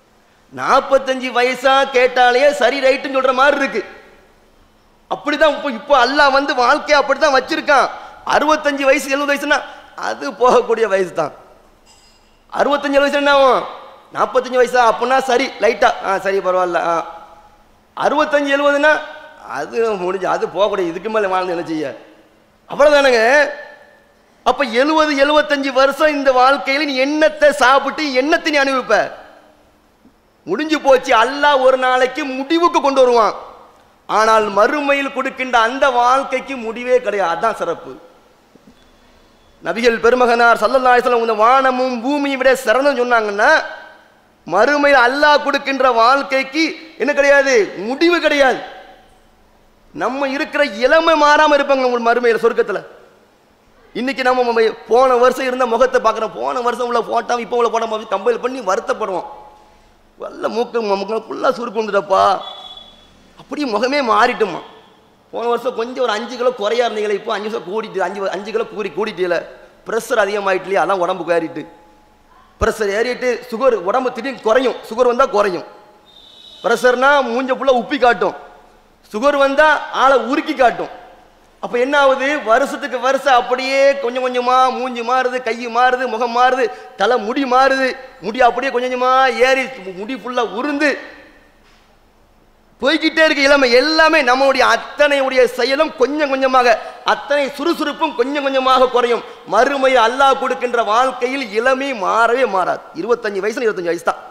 நாற்பத்தஞ்சு வயசா கேட்டாலே சரி ரைட்டுன்னு சொல்ற மாதிரி இருக்கு அப்படிதான் இப்போ இப்போ அல்லாஹ் வந்து வாழ்க்கையை அப்படித்தான் வச்சிருக்கான் அறுபத்தஞ்சு வயசு எழுபது வயசுனா அது போகக்கூடிய வயசு தான் அறுபத்தஞ்சு வயசு என்ன ஆகும் நாற்பத்தஞ்சு வயசா அப்படின்னா சரி லைட்டா ஆ சரி பரவாயில்ல ஆ அறுபத்தஞ்சு எழுபதுன்னா அது முடிஞ்சு அது போகக்கூடிய இதுக்கு மேலே வாழ்ந்து என்ன செய்ய அவ்வளோதானங்க அப்ப எழுபது எழுபத்தஞ்சு வருஷம் இந்த வாழ்க்கையில் நீ எண்ணத்தை சாப்பிட்டு எண்ணத்தை நீ அனுபவிப்ப முடிஞ்சு போச்சு அல்லாஹ் ஒரு நாளைக்கு முடிவுக்கு கொண்டு வருவான் ஆனால் மறுமையில் கொடுக்கின்ற அந்த வாழ்க்கைக்கு முடிவே கிடையாது அதான் சிறப்பு நபிகள் பெருமகனார் சல்லல்லாஹு அலைஹி வஸல்லம் இந்த வானமும் பூமியை விட சிறந்தன்னு சொன்னாங்கன்னா மறுமையில் அல்லாஹ் கொடுக்கின்ற வாழ்க்கைக்கு என்ன கிடையாது முடிவு கிடையாது நம்ம இருக்கிற இளமை மாறாம இருப்பாங்க உங்க மறுமையில் சொர்க்கத்துல இன்னைக்கு நம்ம ம- போன வருஷம் இருந்த முகத்தை பார்க்குறோம் போன வருஷம் உள்ள போட்டோம் இப்போ உள்ள போட்டோம் கம்பேர் பண்ணி வருத்தப்படுவோம் வல்ல மூக்கு முகம் ஃபுல்லாக சுருக்கு வந்துட்டப்பா அப்படியே முகமே மாறிட்டுமா போன வருஷம் கொஞ்சம் ஒரு அஞ்சு கிலோ குறையா இருந்தீங்களே இப்போ அஞ்சு வருஷம் கூடிட்டு அஞ்சு அஞ்சு கிலோ கூடி கூடிட்டீல ப்ரெஷர் அதிகமாயிட்டுலையே அதான் உடம்புக்கு ஏறிட்டு ப்ரெஷர் ஏறிட்டு சுகர் உடம்பு திடீர்னு குறையும் சுகர் வந்தால் குறையும் ப்ரெஷர்னா மூஞ்ச ஃபுல்லாக உப்பி காட்டும் சுகர் வந்தால் ஆளை உருக்கி காட்டும் அப்போ என்ன ஆகுது வருஷத்துக்கு வருஷம் அப்படியே கொஞ்சம் கொஞ்சமா மூஞ்சி மாறுது கை மாறுது முகம் மாறுது தலை முடி மாறுது முடி அப்படியே கொஞ்சம் கொஞ்சமா ஏறி முடி ஃபுல்லாக உருந்து போய்கிட்டே இருக்கு இளமை எல்லாமே நம்மளுடைய அத்தனையுடைய செயலும் கொஞ்சம் கொஞ்சமாக அத்தனை சுறுசுறுப்பும் கொஞ்சம் கொஞ்சமாக குறையும் மறுமை அல்லாஹ் கொடுக்கின்ற வாழ்க்கையில் இளமை மாறவே மாறாது இருபத்தஞ்சு வயசு இருபத்தஞ்சு வயசு தான்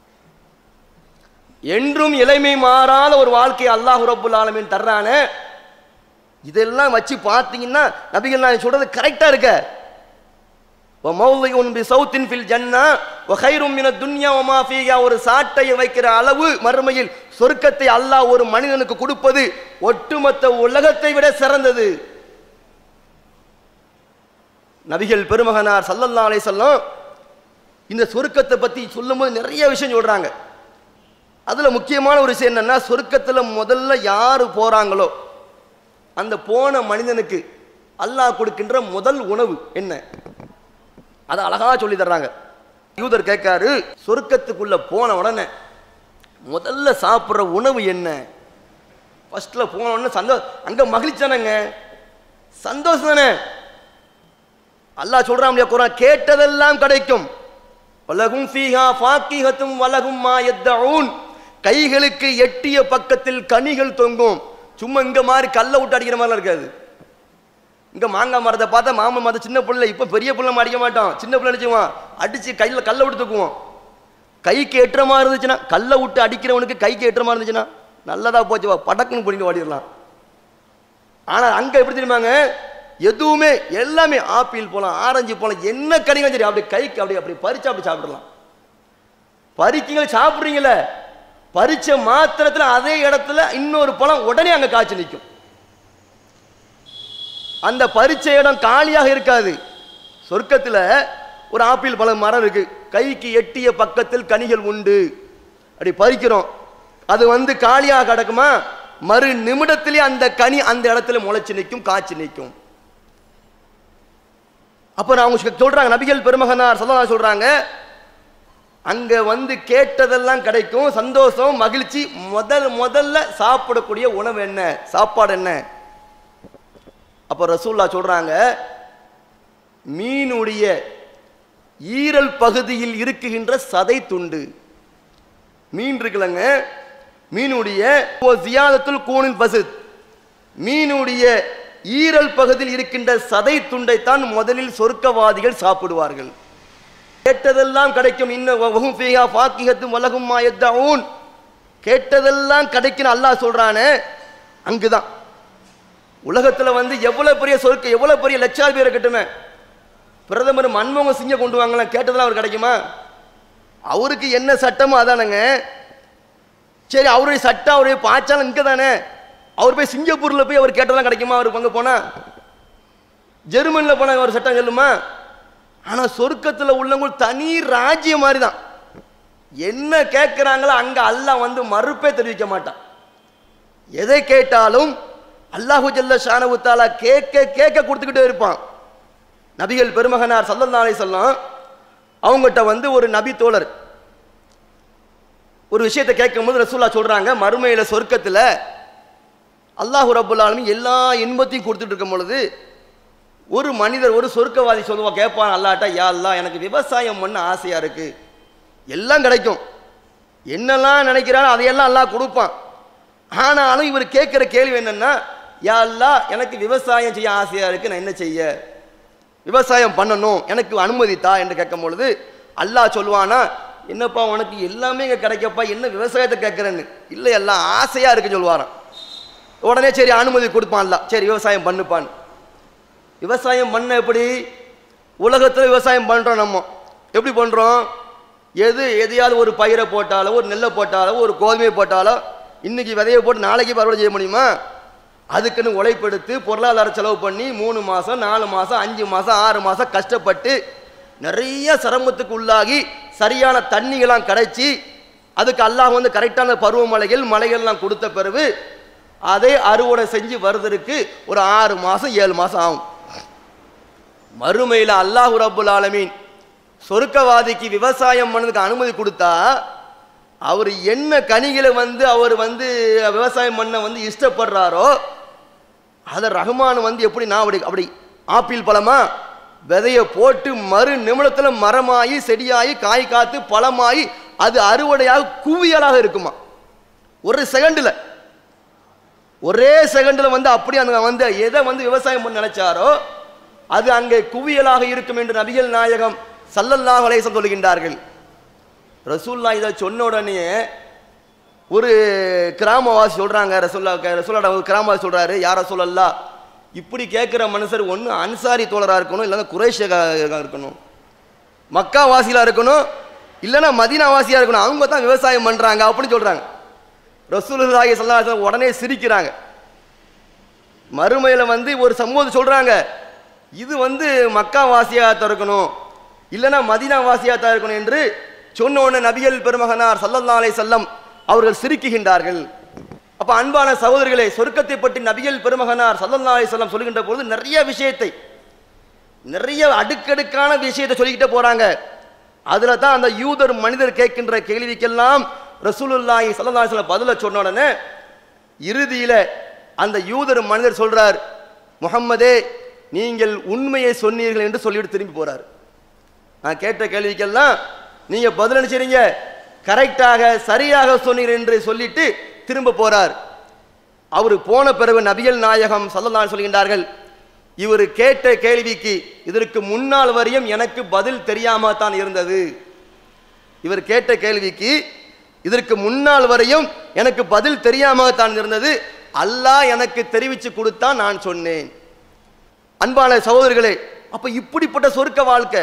என்றும் இளமை மாறாத ஒரு வாழ்க்கையை அல்லாஹ் ரப்புல் ஆலமீன் தர்றானே இதெல்லாம் வச்சு பார்த்தீங்கன்னா நபிகள் நான் சொல்றது கரெக்டா இருக்க وَمَوْضِعٌ بِصَوْتٍ فِي الْجَنَّةِ وَخَيْرٌ مِنَ الدُّنْيَا وَمَا فِيهَا ஒரு சாட்டையை வைக்கிற அளவு மறுமையில் சொர்க்கத்தை அல்லாஹ் ஒரு மனிதனுக்கு கொடுப்பது ஒட்டுமொத்த உலகத்தை விட சிறந்தது நபிகள் பெருமகனார் ஸல்லல்லாஹு அலைஹி வஸல்லம் இந்த சொர்க்கத்தை பத்தி சொல்லும்போது நிறைய விஷயம் சொல்றாங்க அதுல முக்கியமான ஒரு விஷயம் என்னன்னா சொர்க்கத்துல முதல்ல யாரு போறாங்களோ அந்த போன மனிதனுக்கு அல்லாஹ் கொடுக்கின்ற முதல் உணவு என்ன அதை அழகா சொல்லி தர்றாங்க யூதர் கேட்காரு சொர்க்கத்துக்குள்ள போன உடனே முதல்ல சாப்பிட்ற உணவு என்ன ஃபர்ஸ்ட்ல போன உடனே சந்தோஷம் அங்க மகிழ்ச்சி தானேங்க சந்தோஷம் தானே அல்லாஹ் சொல்றான் இல்லையா குரான் கேட்டதெல்லாம் கிடைக்கும் வலகும் ஃபீஹா ஃபாக்கிஹத்தும் வலகும் மா யத்தஊன் கைகளுக்கு எட்டிய பக்கத்தில் கனிகள் தொங்கும் சும்மா இங்க மாதிரி கல்லை விட்டு அடிக்கிற மாதிரிலாம் இருக்காது இங்க மாங்காய் மரத்தை பார்த்தா மாமன் மரத்தை சின்ன பிள்ளை இப்ப பெரிய பிள்ளை நம்ம அடிக்க மாட்டோம் சின்ன பிள்ளை அடிச்சுவான் அடிச்சு கையில கல்லை விட்டு தூக்குவோம் கைக்கு ஏற்ற மாதிரி இருந்துச்சுன்னா கல்லை விட்டு அடிக்கிறவனுக்கு கைக்கு ஏற்ற மாதிரி இருந்துச்சுன்னா நல்லதா போச்சு வா படக்குன்னு பிடிங்க ஓடிடலாம் ஆனா அங்க எப்படி தெரியுமாங்க எதுவுமே எல்லாமே ஆப்பிள் போலாம் ஆரஞ்சு போலாம் என்ன கனிகளும் சரி அப்படி கைக்கு அப்படி அப்படி பறிச்சு அப்படி சாப்பிடலாம் பறிக்கீங்க சாப்பிடுறீங்களே பறிச்ச மாத்திரத்துல அதே இடத்துல இன்னொரு பழம் உடனே அங்க காய்ச்சி நிற்கும் அந்த பறிச்ச இடம் காலியாக இருக்காது சொர்க்கத்துல ஒரு ஆப்பிள் பழம் மரம் இருக்கு கைக்கு எட்டிய பக்கத்தில் கனிகள் உண்டு அப்படி பறிக்கிறோம் அது வந்து காலியாக கிடக்குமா மறு நிமிடத்திலே அந்த கனி அந்த இடத்துல முளைச்சு நிற்கும் காய்ச்சி நிற்கும் அப்ப நான் அவங்க சொல்றாங்க நபிகள் பெருமகனார் சொல்லலாம் சொல்றாங்க அங்க வந்து கேட்டதெல்லாம் கிடைக்கும் சந்தோஷம் மகிழ்ச்சி முதல் முதல்ல சாப்பிடக்கூடிய உணவு என்ன சாப்பாடு என்ன அப்ப ரசூல்லா சொல்றாங்க மீனுடைய ஈரல் பகுதியில் இருக்குகின்ற சதை துண்டு மீன் இருக்குல்லங்க மீனுடைய ஓ ஜியாதத்துல் கூனில் பசுத் மீனுடைய ஈரல் பகுதியில் இருக்கின்ற சதை துண்டைத்தான் முதலில் சொர்க்கவாதிகள் சாப்பிடுவார்கள் கேட்டதெல்லாம் கிடைக்கும் இன்னும் வஹும் ஃபீஹா ஃபாக்கிஹத்தும் வலகும் மா யத்தஊன் கேட்டதெல்லாம் கிடைக்கும் அல்லாஹ் சொல்றானே அங்குதான் உலகத்துல வந்து எவ்வளவு பெரிய சொர்க்க எவ்வளவு பெரிய லட்சாதிபதி இருக்கட்டுமே பிரதமர் மன்மோகன் சிங்க கொண்டு வாங்கலாம் கேட்டதெல்லாம் அவர் கிடைக்குமா அவருக்கு என்ன சட்டமோ அதானங்க சரி அவருடைய சட்டம் அவருடைய பாய்ச்சாலும் இங்கே தானே அவர் போய் சிங்கப்பூர்ல போய் அவர் கேட்டதெல்லாம் கிடைக்குமா அவருக்கு அங்கே போனா ஜெர்மனியில் போனா ஒரு சட்டம் சொல்லுமா ஆனா சொர்க்கத்துல உள்ளவங்க தனி ராஜ்யம் மாதிரி தான் என்ன கேட்குறாங்களோ அங்க அல்லாஹ் வந்து மறுப்பே தெரிவிக்க மாட்டான் எதை கேட்டாலும் அல்லாஹு ஜல்ல ஷானவு தாலா கேட்க கேட்க கொடுத்துக்கிட்டே இருப்பான் நபிகள் பெருமகனார் சல்லல்லா அலைஹி வஸல்லம் அவங்ககிட்ட வந்து ஒரு நபி தோழர் ஒரு விஷயத்தை கேட்கும்போது ரசூல்லா சொல்றாங்க மறுமையில சொர்க்கத்துல அல்லாஹ் ரப்புல் ஆலமீன் எல்லா இன்பத்தையும் கொடுத்துட்டு இருக்கும் பொழுது ஒரு மனிதர் ஒரு சொர்க்கவாதி சொல்லுவான் கேட்பான் அல்லாட்டா யா அல்லாஹ் எனக்கு விவசாயம் பண்ண ஆசையா இருக்கு எல்லாம் கிடைக்கும் என்னெல்லாம் நினைக்கிறானோ அதையெல்லாம் அல்லாஹ் கொடுப்பான் ஆனாலும் இவர் கேட்குற கேள்வி என்னன்னா யா அல்லாஹ் எனக்கு விவசாயம் செய்ய ஆசையா இருக்கு நான் என்ன செய்ய விவசாயம் பண்ணணும் எனக்கு அனுமதித்தா என்று கேட்கும் பொழுது அல்லாஹ் சொல்லுவானா என்னப்பா உனக்கு எல்லாமே இங்கே கிடைக்கப்பா என்ன விவசாயத்தை கேட்குறேன்னு இல்லை எல்லாம் ஆசையாக இருக்குன்னு சொல்லுவாராம் உடனே சரி அனுமதி கொடுப்பான்ல சரி விவசாயம் பண்ணுப்பான் விவசாயம் பண்ண எப்படி உலகத்தில் விவசாயம் பண்ணுறோம் நம்ம எப்படி பண்ணுறோம் எது எதையாவது ஒரு பயிரை போட்டாலோ ஒரு நெல்லை போட்டாலோ ஒரு கோதுமையை போட்டாலோ இன்னைக்கு விதையை போட்டு நாளைக்கு பரவாயில்ல செய்ய முடியுமா அதுக்குன்னு உழைப்பெடுத்து பொருளாதார செலவு பண்ணி மூணு மாதம் நாலு மாதம் அஞ்சு மாதம் ஆறு மாதம் கஷ்டப்பட்டு நிறைய சிரமத்துக்கு உள்ளாகி சரியான தண்ணிகளாம் கிடைச்சி அதுக்கு அல்லாஹ் வந்து கரெக்டான பருவமழைகள் மழைகள்லாம் கொடுத்த பிறகு அதை அறுவடை செஞ்சு வருவதற்கு ஒரு ஆறு மாதம் ஏழு மாதம் ஆகும் மறுமையில் அல்லாஹ் ரப்புல் ஆலமீன் சொர்க்கவாதிக்கு விவசாயம் பண்ணதுக்கு அனுமதி கொடுத்தா அவர் என்ன கனிகளை வந்து அவர் வந்து விவசாயம் பண்ண வந்து இஷ்டப்படுறாரோ அதை ரஹ்மான் வந்து எப்படி நான் அப்படி அப்படி ஆப்பிள் பழமா விதைய போட்டு மறு நிமிடத்தில் மரமாகி செடியாகி காய் காத்து பழமாகி அது அறுவடையாக குவியலாக இருக்குமா ஒரு செகண்டில் ஒரே செகண்டில் வந்து அப்படி அங்க வந்து எதை வந்து விவசாயம் பண்ண நினைச்சாரோ அது அங்கே குவியலாக இருக்கும் என்று நபிகள் நாயகம் சல்லல்லாஹு அலைஹி சொல்லுகின்றார்கள் ரசூல்லா இதை சொன்ன உடனே ஒரு கிராமவாசி சொல்றாங்க ரசூல்லா ரசூல்லா ஒரு கிராமவாசி சொல்றாரு யார சொல்லல்லா இப்படி கேட்குற மனுஷர் ஒன்று அன்சாரி தோழராக இருக்கணும் இல்லைன்னா குரேஷியாக இருக்கணும் மக்கா வாசியில இருக்கணும் இல்லைன்னா மதீனா வாசியா இருக்கணும் அவங்க தான் விவசாயம் பண்றாங்க அப்படின்னு சொல்றாங்க ரசூலுல்லாஹி ஸல்லல்லாஹு அலைஹி வஸல்லம் உடனே சிரிக்கிறாங்க மறுமையில வந்து ஒரு சமூகம் சொல்றாங்க இது வந்து மக்கா வாசியா தான் இருக்கணும் இல்லைன்னா மதீனா வாசியா தான் இருக்கணும் என்று சொன்ன உடனே நபிகள் பெருமகனார் ஸல்லல்லாஹு அலைஹி வஸல்லம் அவர்கள் சிரிக்குகின்றார்கள் அப்ப அன்பான சகோதரர்களே சொர்க்கத்தை பற்றி நபிகள் பெருமகனார் ஸல்லல்லாஹு அலைஹி வஸல்லம் சொல்லுகின்ற பொழுது நிறைய விஷயத்தை நிறைய அடுக்கடுக்கான விஷயத்தை சொல்லிக்கிட்டே போறாங்க அதுல தான் அந்த யூதர் மனிதர் கேட்கின்ற கேள்விக்கெல்லாம் ரசூலுல்லாஹி ஸல்லல்லாஹு அலைஹி வஸல்லம் பதில சொன்ன உடனே இறுதியில அந்த யூதர் மனிதர் சொல்றார் முஹம்மதே நீங்கள் உண்மையை சொன்னீர்கள் என்று சொல்லிவிட்டு திரும்பி போறார் நான் கேட்ட கேள்விக்கெல்லாம் நீங்க பதில் அனுப்பிச்சிருங்க கரெக்டாக சரியாக சொன்னீர்கள் என்று சொல்லிட்டு திரும்ப போறார் அவர் போன பிறகு நபிகள் நாயகம் சல்லல்லாஹு சொல்கின்றார்கள் இவர் கேட்ட கேள்விக்கு இதற்கு முன்னால் வரையும் எனக்கு பதில் தெரியாம தான் இருந்தது இவர் கேட்ட கேள்விக்கு இதற்கு முன்னால் வரையும் எனக்கு பதில் தெரியாம தான் இருந்தது அல்லாஹ் எனக்கு தெரிவித்து கொடுத்தான் நான் சொன்னேன் அன்பான சகோதரர்களே அப்ப இப்படிப்பட்ட சொர்க்க வாழ்க்கை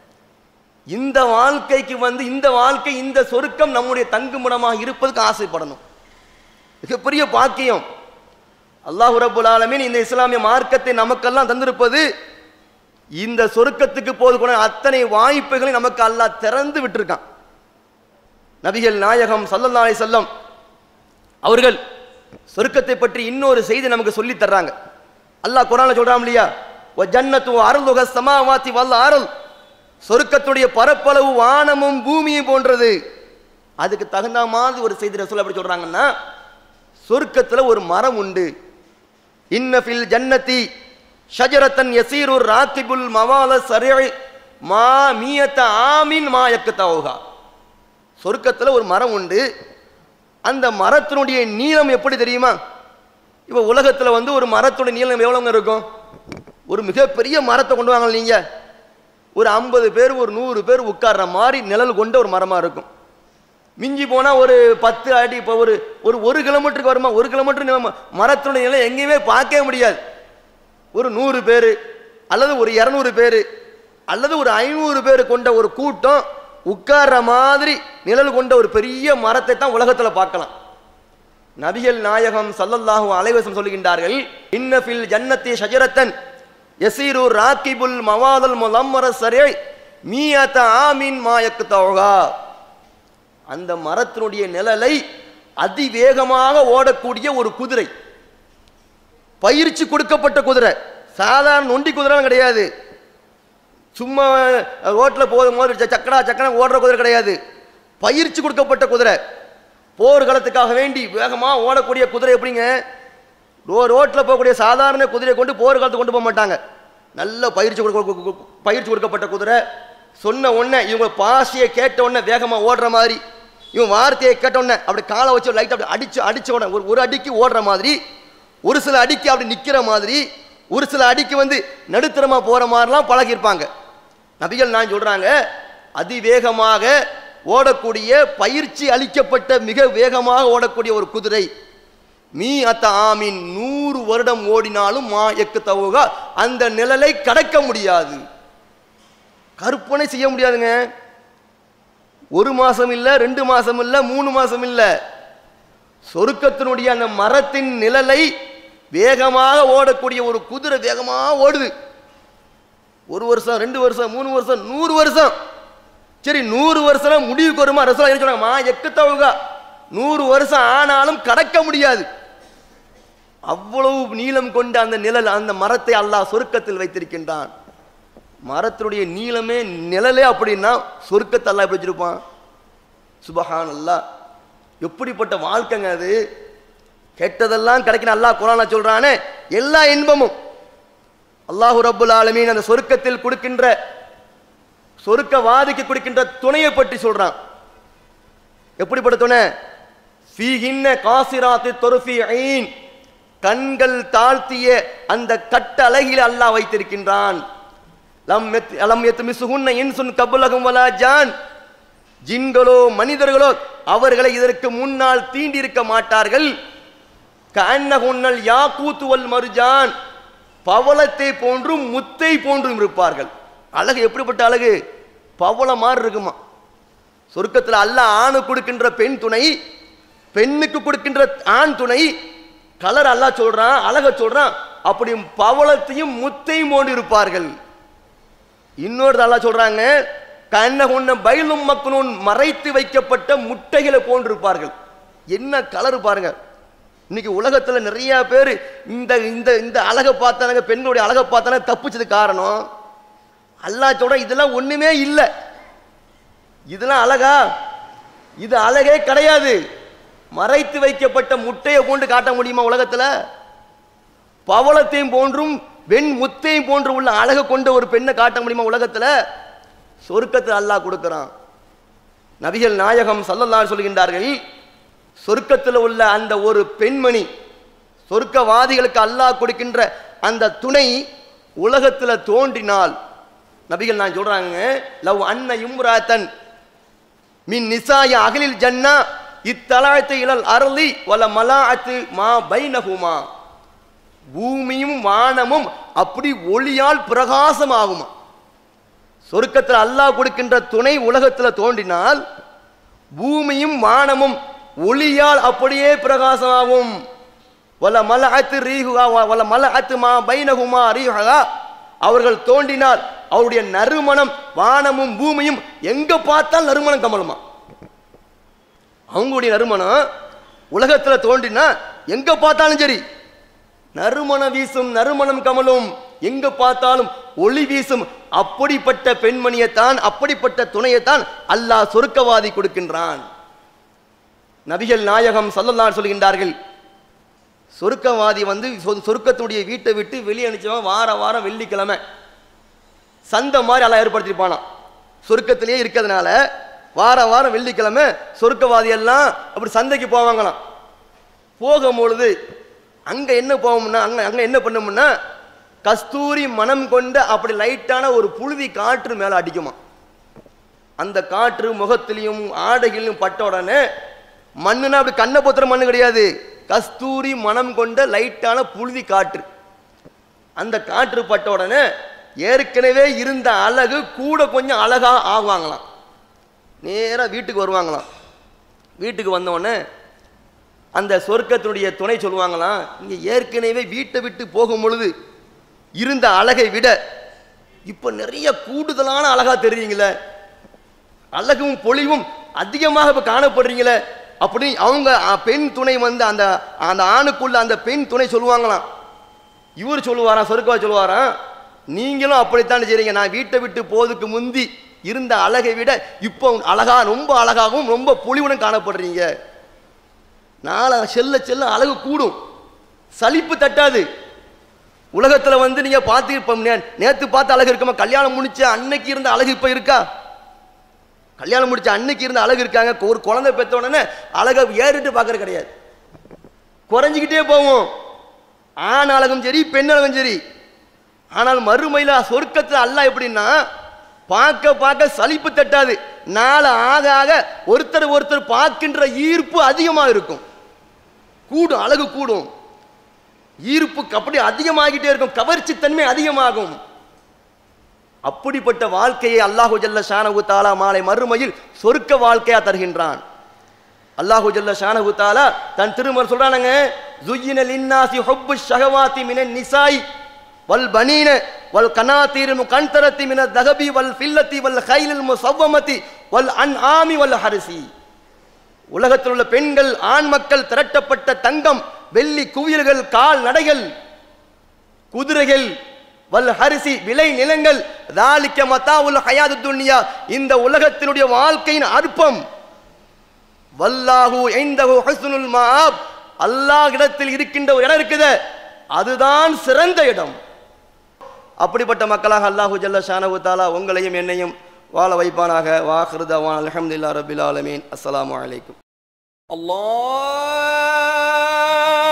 இந்த வாழ்க்கைக்கு வந்து இந்த வாழ்க்கை இந்த சொர்க்கம் நம்முடைய தங்குமிடமாக இருப்பதுக்கு ஆசைப்படணும் மிகப்பெரிய பாக்கியம் அல்லாஹ் ரபுல் ஆலமீன் இந்த இஸ்லாமிய மார்க்கத்தை நமக்கெல்லாம் தந்திருப்பது இந்த சொர்க்கத்துக்கு போது கூட அத்தனை வாய்ப்புகளை நமக்கு அல்லாஹ் திறந்து விட்டிருக்கான் நபிகள் நாயகம் சல்லல்லாஹு அலைஹி வஸல்லம் அவர்கள் சொர்க்கத்தை பற்றி இன்னொரு செய்தி நமக்கு சொல்லி தர்றாங்க அல்லாஹ் குரான்ல சொல்றான் இல்லையா வ ஜன்னத்து அருளுக சமாவாத்தி வல்ல அருள் சொர்க்கத்துடைய பரப்பளவு வானமும் பூமியும் போன்றது அதுக்கு தகுந்த மாதிரி ஒரு செய்தி ரசூல் அப்படி சொல்றாங்கன்னா சொர்க்கத்துல ஒரு மரம் உண்டு இன்னஃபில் ஜன்னதி ஷஜரத்தன் யசீரு ராத்திபுல் மவால சரி மா மீயத்த ஆமின் மா யக்கத்தவுகா சொர்க்கத்துல ஒரு மரம் உண்டு அந்த மரத்தினுடைய நீளம் எப்படி தெரியுமா இப்போ உலகத்துல வந்து ஒரு மரத்தோட நீளம் எவ்வளவுங்க இருக்கும் ஒரு மிகப்பெரிய மரத்தை கொண்டு வாங்க நீங்க ஒரு ஐம்பது பேர் ஒரு நூறு பேர் உட்கார்ற மாதிரி நிழல் கொண்ட ஒரு மரமா இருக்கும் மிஞ்சி போனா ஒரு பத்து அடி இப்போ ஒரு ஒரு ஒரு கிலோமீட்டருக்கு வருமா ஒரு கிலோமீட்டர் நம்ம மரத்தினுடைய நிலை எங்கேயுமே பார்க்கவே முடியாது ஒரு நூறு பேர் அல்லது ஒரு இரநூறு பேர் அல்லது ஒரு ஐநூறு பேர் கொண்ட ஒரு கூட்டம் உட்கார்ற மாதிரி நிழல் கொண்ட ஒரு பெரிய மரத்தை தான் உலகத்துல பார்க்கலாம் நபிகள் நாயகம் சல்லல்லாஹு அலைவசம் சொல்லுகின்றார்கள் இன்னஃபில் ஜன்னத்தி ஷஜரத்தன் யசீரு ராக்கிபுல் மவாதல் முலம்மர சரே மீயத்த ஆமின் மாயக்கு தோகா அந்த மரத்தினுடைய நிழலை அதிவேகமாக ஓடக்கூடிய ஒரு குதிரை பயிற்சி கொடுக்கப்பட்ட குதிரை சாதாரண நொண்டி குதிரை கிடையாது சும்மா ரோட்டில் போகும்போது ச- சக்கடா சக்கடா ஓடுற குதிரை கிடையாது பயிற்சி கொடுக்கப்பட்ட குதிரை போர்க்களத்துக்காக வேண்டி வேகமா ஓடக்கூடிய குதிரை எப்படிங்க ரோ ரோட்டில் போகக்கூடிய சாதாரண குதிரையை கொண்டு போர்க்காலத்துக்கு கொண்டு போக மாட்டாங்க நல்ல பயிற்சி கொடுக்க கு- கு- பயிற்சி கொடுக்கப்பட்ட குதிரை சொன்ன உடனே இவங்க பாசியை கேட்ட உடனே வேகமாக ஓடுற மாதிரி இவன் வார்த்தையை கேட்ட உடனே அப்படி காலை வச்சு லைட் அப்படி அடிச்சு அடிச்ச உடனே ஒரு ஒரு அடிக்கு ஓடுற மாதிரி ஒரு சில அடிக்கு அப்படி நிற்கிற மாதிரி ஒரு சில அடிக்கு வந்து நடுத்தரமாக போகிற மாதிரிலாம் பழகியிருப்பாங்க நபிகள் நான் சொல்றாங்க அதிவேகமாக ஓடக்கூடிய பயிற்சி அளிக்கப்பட்ட மிக வேகமாக ஓடக்கூடிய ஒரு குதிரை மீ அத்த ஆமீன் நூறு வருடம் ஓடினாலும் மா எக்கு தவுகா அந்த நிழலை கடக்க முடியாது கற்பனை செய்ய முடியாதுங்க ஒரு மாசம் இல்ல ரெண்டு மாசம் இல்ல மூணு மாசம் இல்ல சொருக்கத்தினுடைய அந்த மரத்தின் நிழலை வேகமாக ஓடக்கூடிய ஒரு குதிரை வேகமாக ஓடுது ஒரு வருஷம் ரெண்டு வருஷம் மூணு வருஷம் நூறு வருஷம் சரி நூறு வருஷம் முடிவுக்கு வருமா ரசூலா என்ன சொன்னாங்க மா எக்குத்தவுகா நூறு வருஷம் ஆனாலும் கடக்க முடியாது அவ்வளவு நீளம் கொண்ட அந்த நிழல் அந்த மரத்தை அல்லாஹ் சொருக்கத்தில் வைத்திருக்கின்றான் மரத்தினுடைய நீளமே நிழலே அப்படின்னா சொருக்கத்தை அல்லாஹ் எப்படி வச்சிருப்பான் சுபஹான் அல்லாஹ் எப்படிப்பட்ட வாழ்க்கைங்க அது கெட்டதெல்லாம் கிடைக்கணும் அல்லாஹ் குரானா சொல்றானே எல்லா இன்பமும் அல்லாஹு ரப்புல் ஆலமீன் அந்த சொருக்கத்தில் கொடுக்கின்ற சொருக்கவாதிக்கு கொடுக்கின்ற துணையை பற்றி சொல்றான் எப்படிப்பட்ட துணை ஃபீஹின்ன காசிராத்தி தொருஃபி ஐன் கண்கள் தாழ்த்திய அந்த கட்ட அழகில் அல்லாஹ் வைத்திருக்கின்றான் லம் எத் லம் எத் மிசுகுன்ன இன்சுன் கபுலகும் வலா ஜான் ஜின்களோ மனிதர்களோ அவர்களை இதற்கு முன்னால் தீண்டிருக்க மாட்டார்கள் கண்ணகுன்னல் யாக்கூத்து வல் மருஜான் பவளத்தை போன்றும் முத்தை போன்றும் இருப்பார்கள் அழகு எப்படிப்பட்ட அழகு பவளம் மாதிரி இருக்குமா சொர்க்கத்தில் அல்லாஹ் ஆணு கொடுக்கின்ற பெண் துணை பெண்ணுக்கு கொடுக்கின்ற ஆண் துணை கலர் அல்லாஹ் சொல்றான் அழக சொல்றான் அப்படி பவளத்தையும் முத்தையும் போன்று இருப்பார்கள் இன்னொரு அல்லாஹ் சொல்றாங்க கண்ண கொண்ட பயிலும் மக்களும் மறைத்து வைக்கப்பட்ட முட்டைகளை போன்று இருப்பார்கள் என்ன கலர் பாருங்க இன்னைக்கு உலகத்துல நிறைய பேர் இந்த இந்த இந்த அழகை பார்த்தாங்க பெண்களுடைய அழகை பார்த்தாங்க தப்பிச்சது காரணம் அல்லாஹ் சொல்ற இதெல்லாம் ஒண்ணுமே இல்லை இதெல்லாம் அழகா இது அழகே கிடையாது மறைத்து வைக்கப்பட்ட முட்டையை போன்று காட்ட முடியுமா உலகத்துல பவளத்தையும் போன்றும் வெண் முத்தையும் போன்று உள்ள அழகை கொண்ட ஒரு பெண்ணை காட்ட முடியுமா உலகத்துல சொர்க்கத்தில் அல்லாஹ் கொடுக்கிறான் நபிகள் நாயகம் சல்லல்லாஹு சொல்கின்றார்கள் சொர்க்கத்தில் உள்ள அந்த ஒரு பெண்மணி சொர்க்கவாதிகளுக்கு அல்லாஹ் கொடுக்கின்ற அந்த துணை உலகத்துல தோன்றினால் நபிகள் நான் சொல்றாங்க லவ் அன்ன இம்ராத்தன் மின் நிசாய அகலில் ஜன்னா இத்தலாயத்து இழல் அருளி வல மலாஅத்து மா பைனகுமா பூமியும் வானமும் அப்படி ஒளியால் பிரகாசமாகுமா சொர்க்கத்தில் அல்லாஹ் கொடுக்கின்ற துணை உலகத்தில் தோன்றினால் பூமியும் வானமும் ஒளியால் அப்படியே பிரகாசமாகும் வல மல அத்து ரீஹுகா வல மல அத்து மா பைனகுமா ரீஹகா அவர்கள் தோன்றினால் அவருடைய நறுமணம் வானமும் பூமியும் எங்க பார்த்தால் நறுமணம் கமலுமா அவங்களுடைய நறுமணம் உலகத்துல தோன்றினா எங்க பார்த்தாலும் சரி நறுமணம் வீசும் நறுமணம் கமலும் எங்க பார்த்தாலும் ஒளி வீசும் அப்படிப்பட்ட பெண்மணியைத்தான் அப்படிப்பட்ட துணையைத்தான் அல்லாஹ் சொருக்கவாதி கொடுக்கின்றான் நபிகள் நாயகம் சல்லல்லாஹு சொல்கின்றார்கள் சொருக்கவாதி வந்து சொ- சொருக்கத்துடைய வீட்டை விட்டு வெளியே அனுப்பிச்சவன் வார வாரம் வெள்ளிக்கிழமை சந்தை மாதிரி எல்லாம் ஏற்படுத்திருப்பானாம் சொருக்கத்திலேயே இருக்கிறதுனால வார வாரம் வெள்ளிக்கிழமை சொருக்கவாதி எல்லாம் அப்படி சந்தைக்கு போவாங்களாம் போகும்பொழுது அங்க என்ன போவோம்னா அங்க அங்க என்ன பண்ணும்னா கஸ்தூரி மனம் கொண்ட அப்படி லைட்டான ஒரு புழுதி காற்று மேல அடிக்குமா அந்த காற்று முகத்திலையும் ஆடைகளிலும் பட்ட உடனே மண்ணுனா அப்படி கண்ணை பொத்துற மண்ணு கிடையாது கஸ்தூரி மனம் கொண்ட லைட்டான புழுதி காற்று அந்த காற்று பட்ட உடனே ஏற்கனவே இருந்த அழகு கூட கொஞ்சம் அழகா ஆகுவாங்களாம் நேரா வீட்டுக்கு வருவாங்களாம் வீட்டுக்கு வந்த உடனே அந்த சொர்க்கத்தினுடைய துணை சொல்லுவாங்களாம் நீங்க ஏற்கனவே வீட்டை விட்டு போகும் பொழுது இருந்த அழகை விட இப்போ நிறைய கூடுதலான அழகா தெரியுங்களே அழகும் பொலிவும் அதிகமாக இப்போ காணப்படுறீங்களே அப்படி அவங்க அ, பெண் துணை வந்து அந்த அந்த ஆணுக்குள்ள அந்த பெண் துணை சொல்லுவாங்களாம் இவர் சொல்லுவாராம் சொருக்கவா சொல்லுவாராம் நீங்களும் அப்படித்தான் செய்றீங்க நான் வீட்டை விட்டு போதுக்கு முந்தி இருந்த அழகை விட இப்போ அழகா ரொம்ப அழகாகவும் ரொம்ப பொலிவுடன் காணப்படுறீங்க நாளை செல்ல செல்ல அழகு கூடும் சலிப்பு தட்டாது உலகத்துல வந்து நீங்க பார்த்து இப்ப நே- நேத்து பார்த்த அழகு இருக்குமா கல்யாணம் முடிச்ச அன்னைக்கு இருந்த அழகு இப்ப இருக்கா கல்யாணம் முடிச்ச அன்னைக்கு இருந்த அழகு இருக்காங்க ஒரு குழந்தை பெத்த உடனே அழகை ஏறிட்டு பார்க்கறது கிடையாது குறைஞ்சிக்கிட்டே போவோம் ஆண் அழகும் சரி பெண் அழகும் சரி ஆனால் மறுமையில சொர்க்கத்தில் அல்லாஹ் எப்படின்னா பார்க்க பார்க்க சலிப்பு தட்டாது நாளை ஆக ஆக ஒருத்தர் ஒருத்தர் பார்க்கின்ற ஈர்ப்பு அதிகமாக இருக்கும் கூடும் அழகு கூடும் ஈர்ப்பு அப்படி அதிகமாகிட்டே இருக்கும் கவர்ச்சி தன்மை அதிகமாகும் அப்படிப்பட்ட வாழ்க்கையை அல்லாஹு ஜல்ல ஷானஹு தாலா மாலை மறுமையில் சொர்க்க வாழ்க்கையா தருகின்றான் அல்லாஹு ஜல்ல ஷானஹு தாலா தன் திருமர் சொல்றானுங்க ஜுய்யின லின்னாசி ஹுப்பு ஷஹவாத்தி மினன் நிசாய் வல் பனீன வல் கனாத்தீர் முகந்தரத்தி மின தகபி வல் ஃபில்லத்தி வல் கைலில் முசவ்வமதி வல் அன் ஆமி வல் ஹரிசி உலகத்தில் உள்ள பெண்கள் ஆண் மக்கள் திரட்டப்பட்ட தங்கம் வெள்ளி குவியல்கள் கால் நடைகள் குதிரைகள் வல் ஹரிசி விளை நிலங்கள் தாலிக்க மத்தாவுல் ஹயாது துன்யா இந்த உலகத்தினுடைய வாழ்க்கையின் அற்பம் வல்லாஹு ஐந்தஹு ஹுஸ்னுல் மாப் அல்லாஹ் இடத்தில் இருக்கின்ற ஒரு இடம் இருக்குது அதுதான் சிறந்த இடம் அப்படிப்பட்ட மக்களாக அல்லாஹு ஜல்ல ஷானஹு தாலா உங்களையும் என்னையும் வாழ வைப்பானாக வாஹிருதவான் அல்ஹம்துலில்லாஹி ரபில் ஆலமீன் அஸ்ஸலாமு அலைக்கும் الله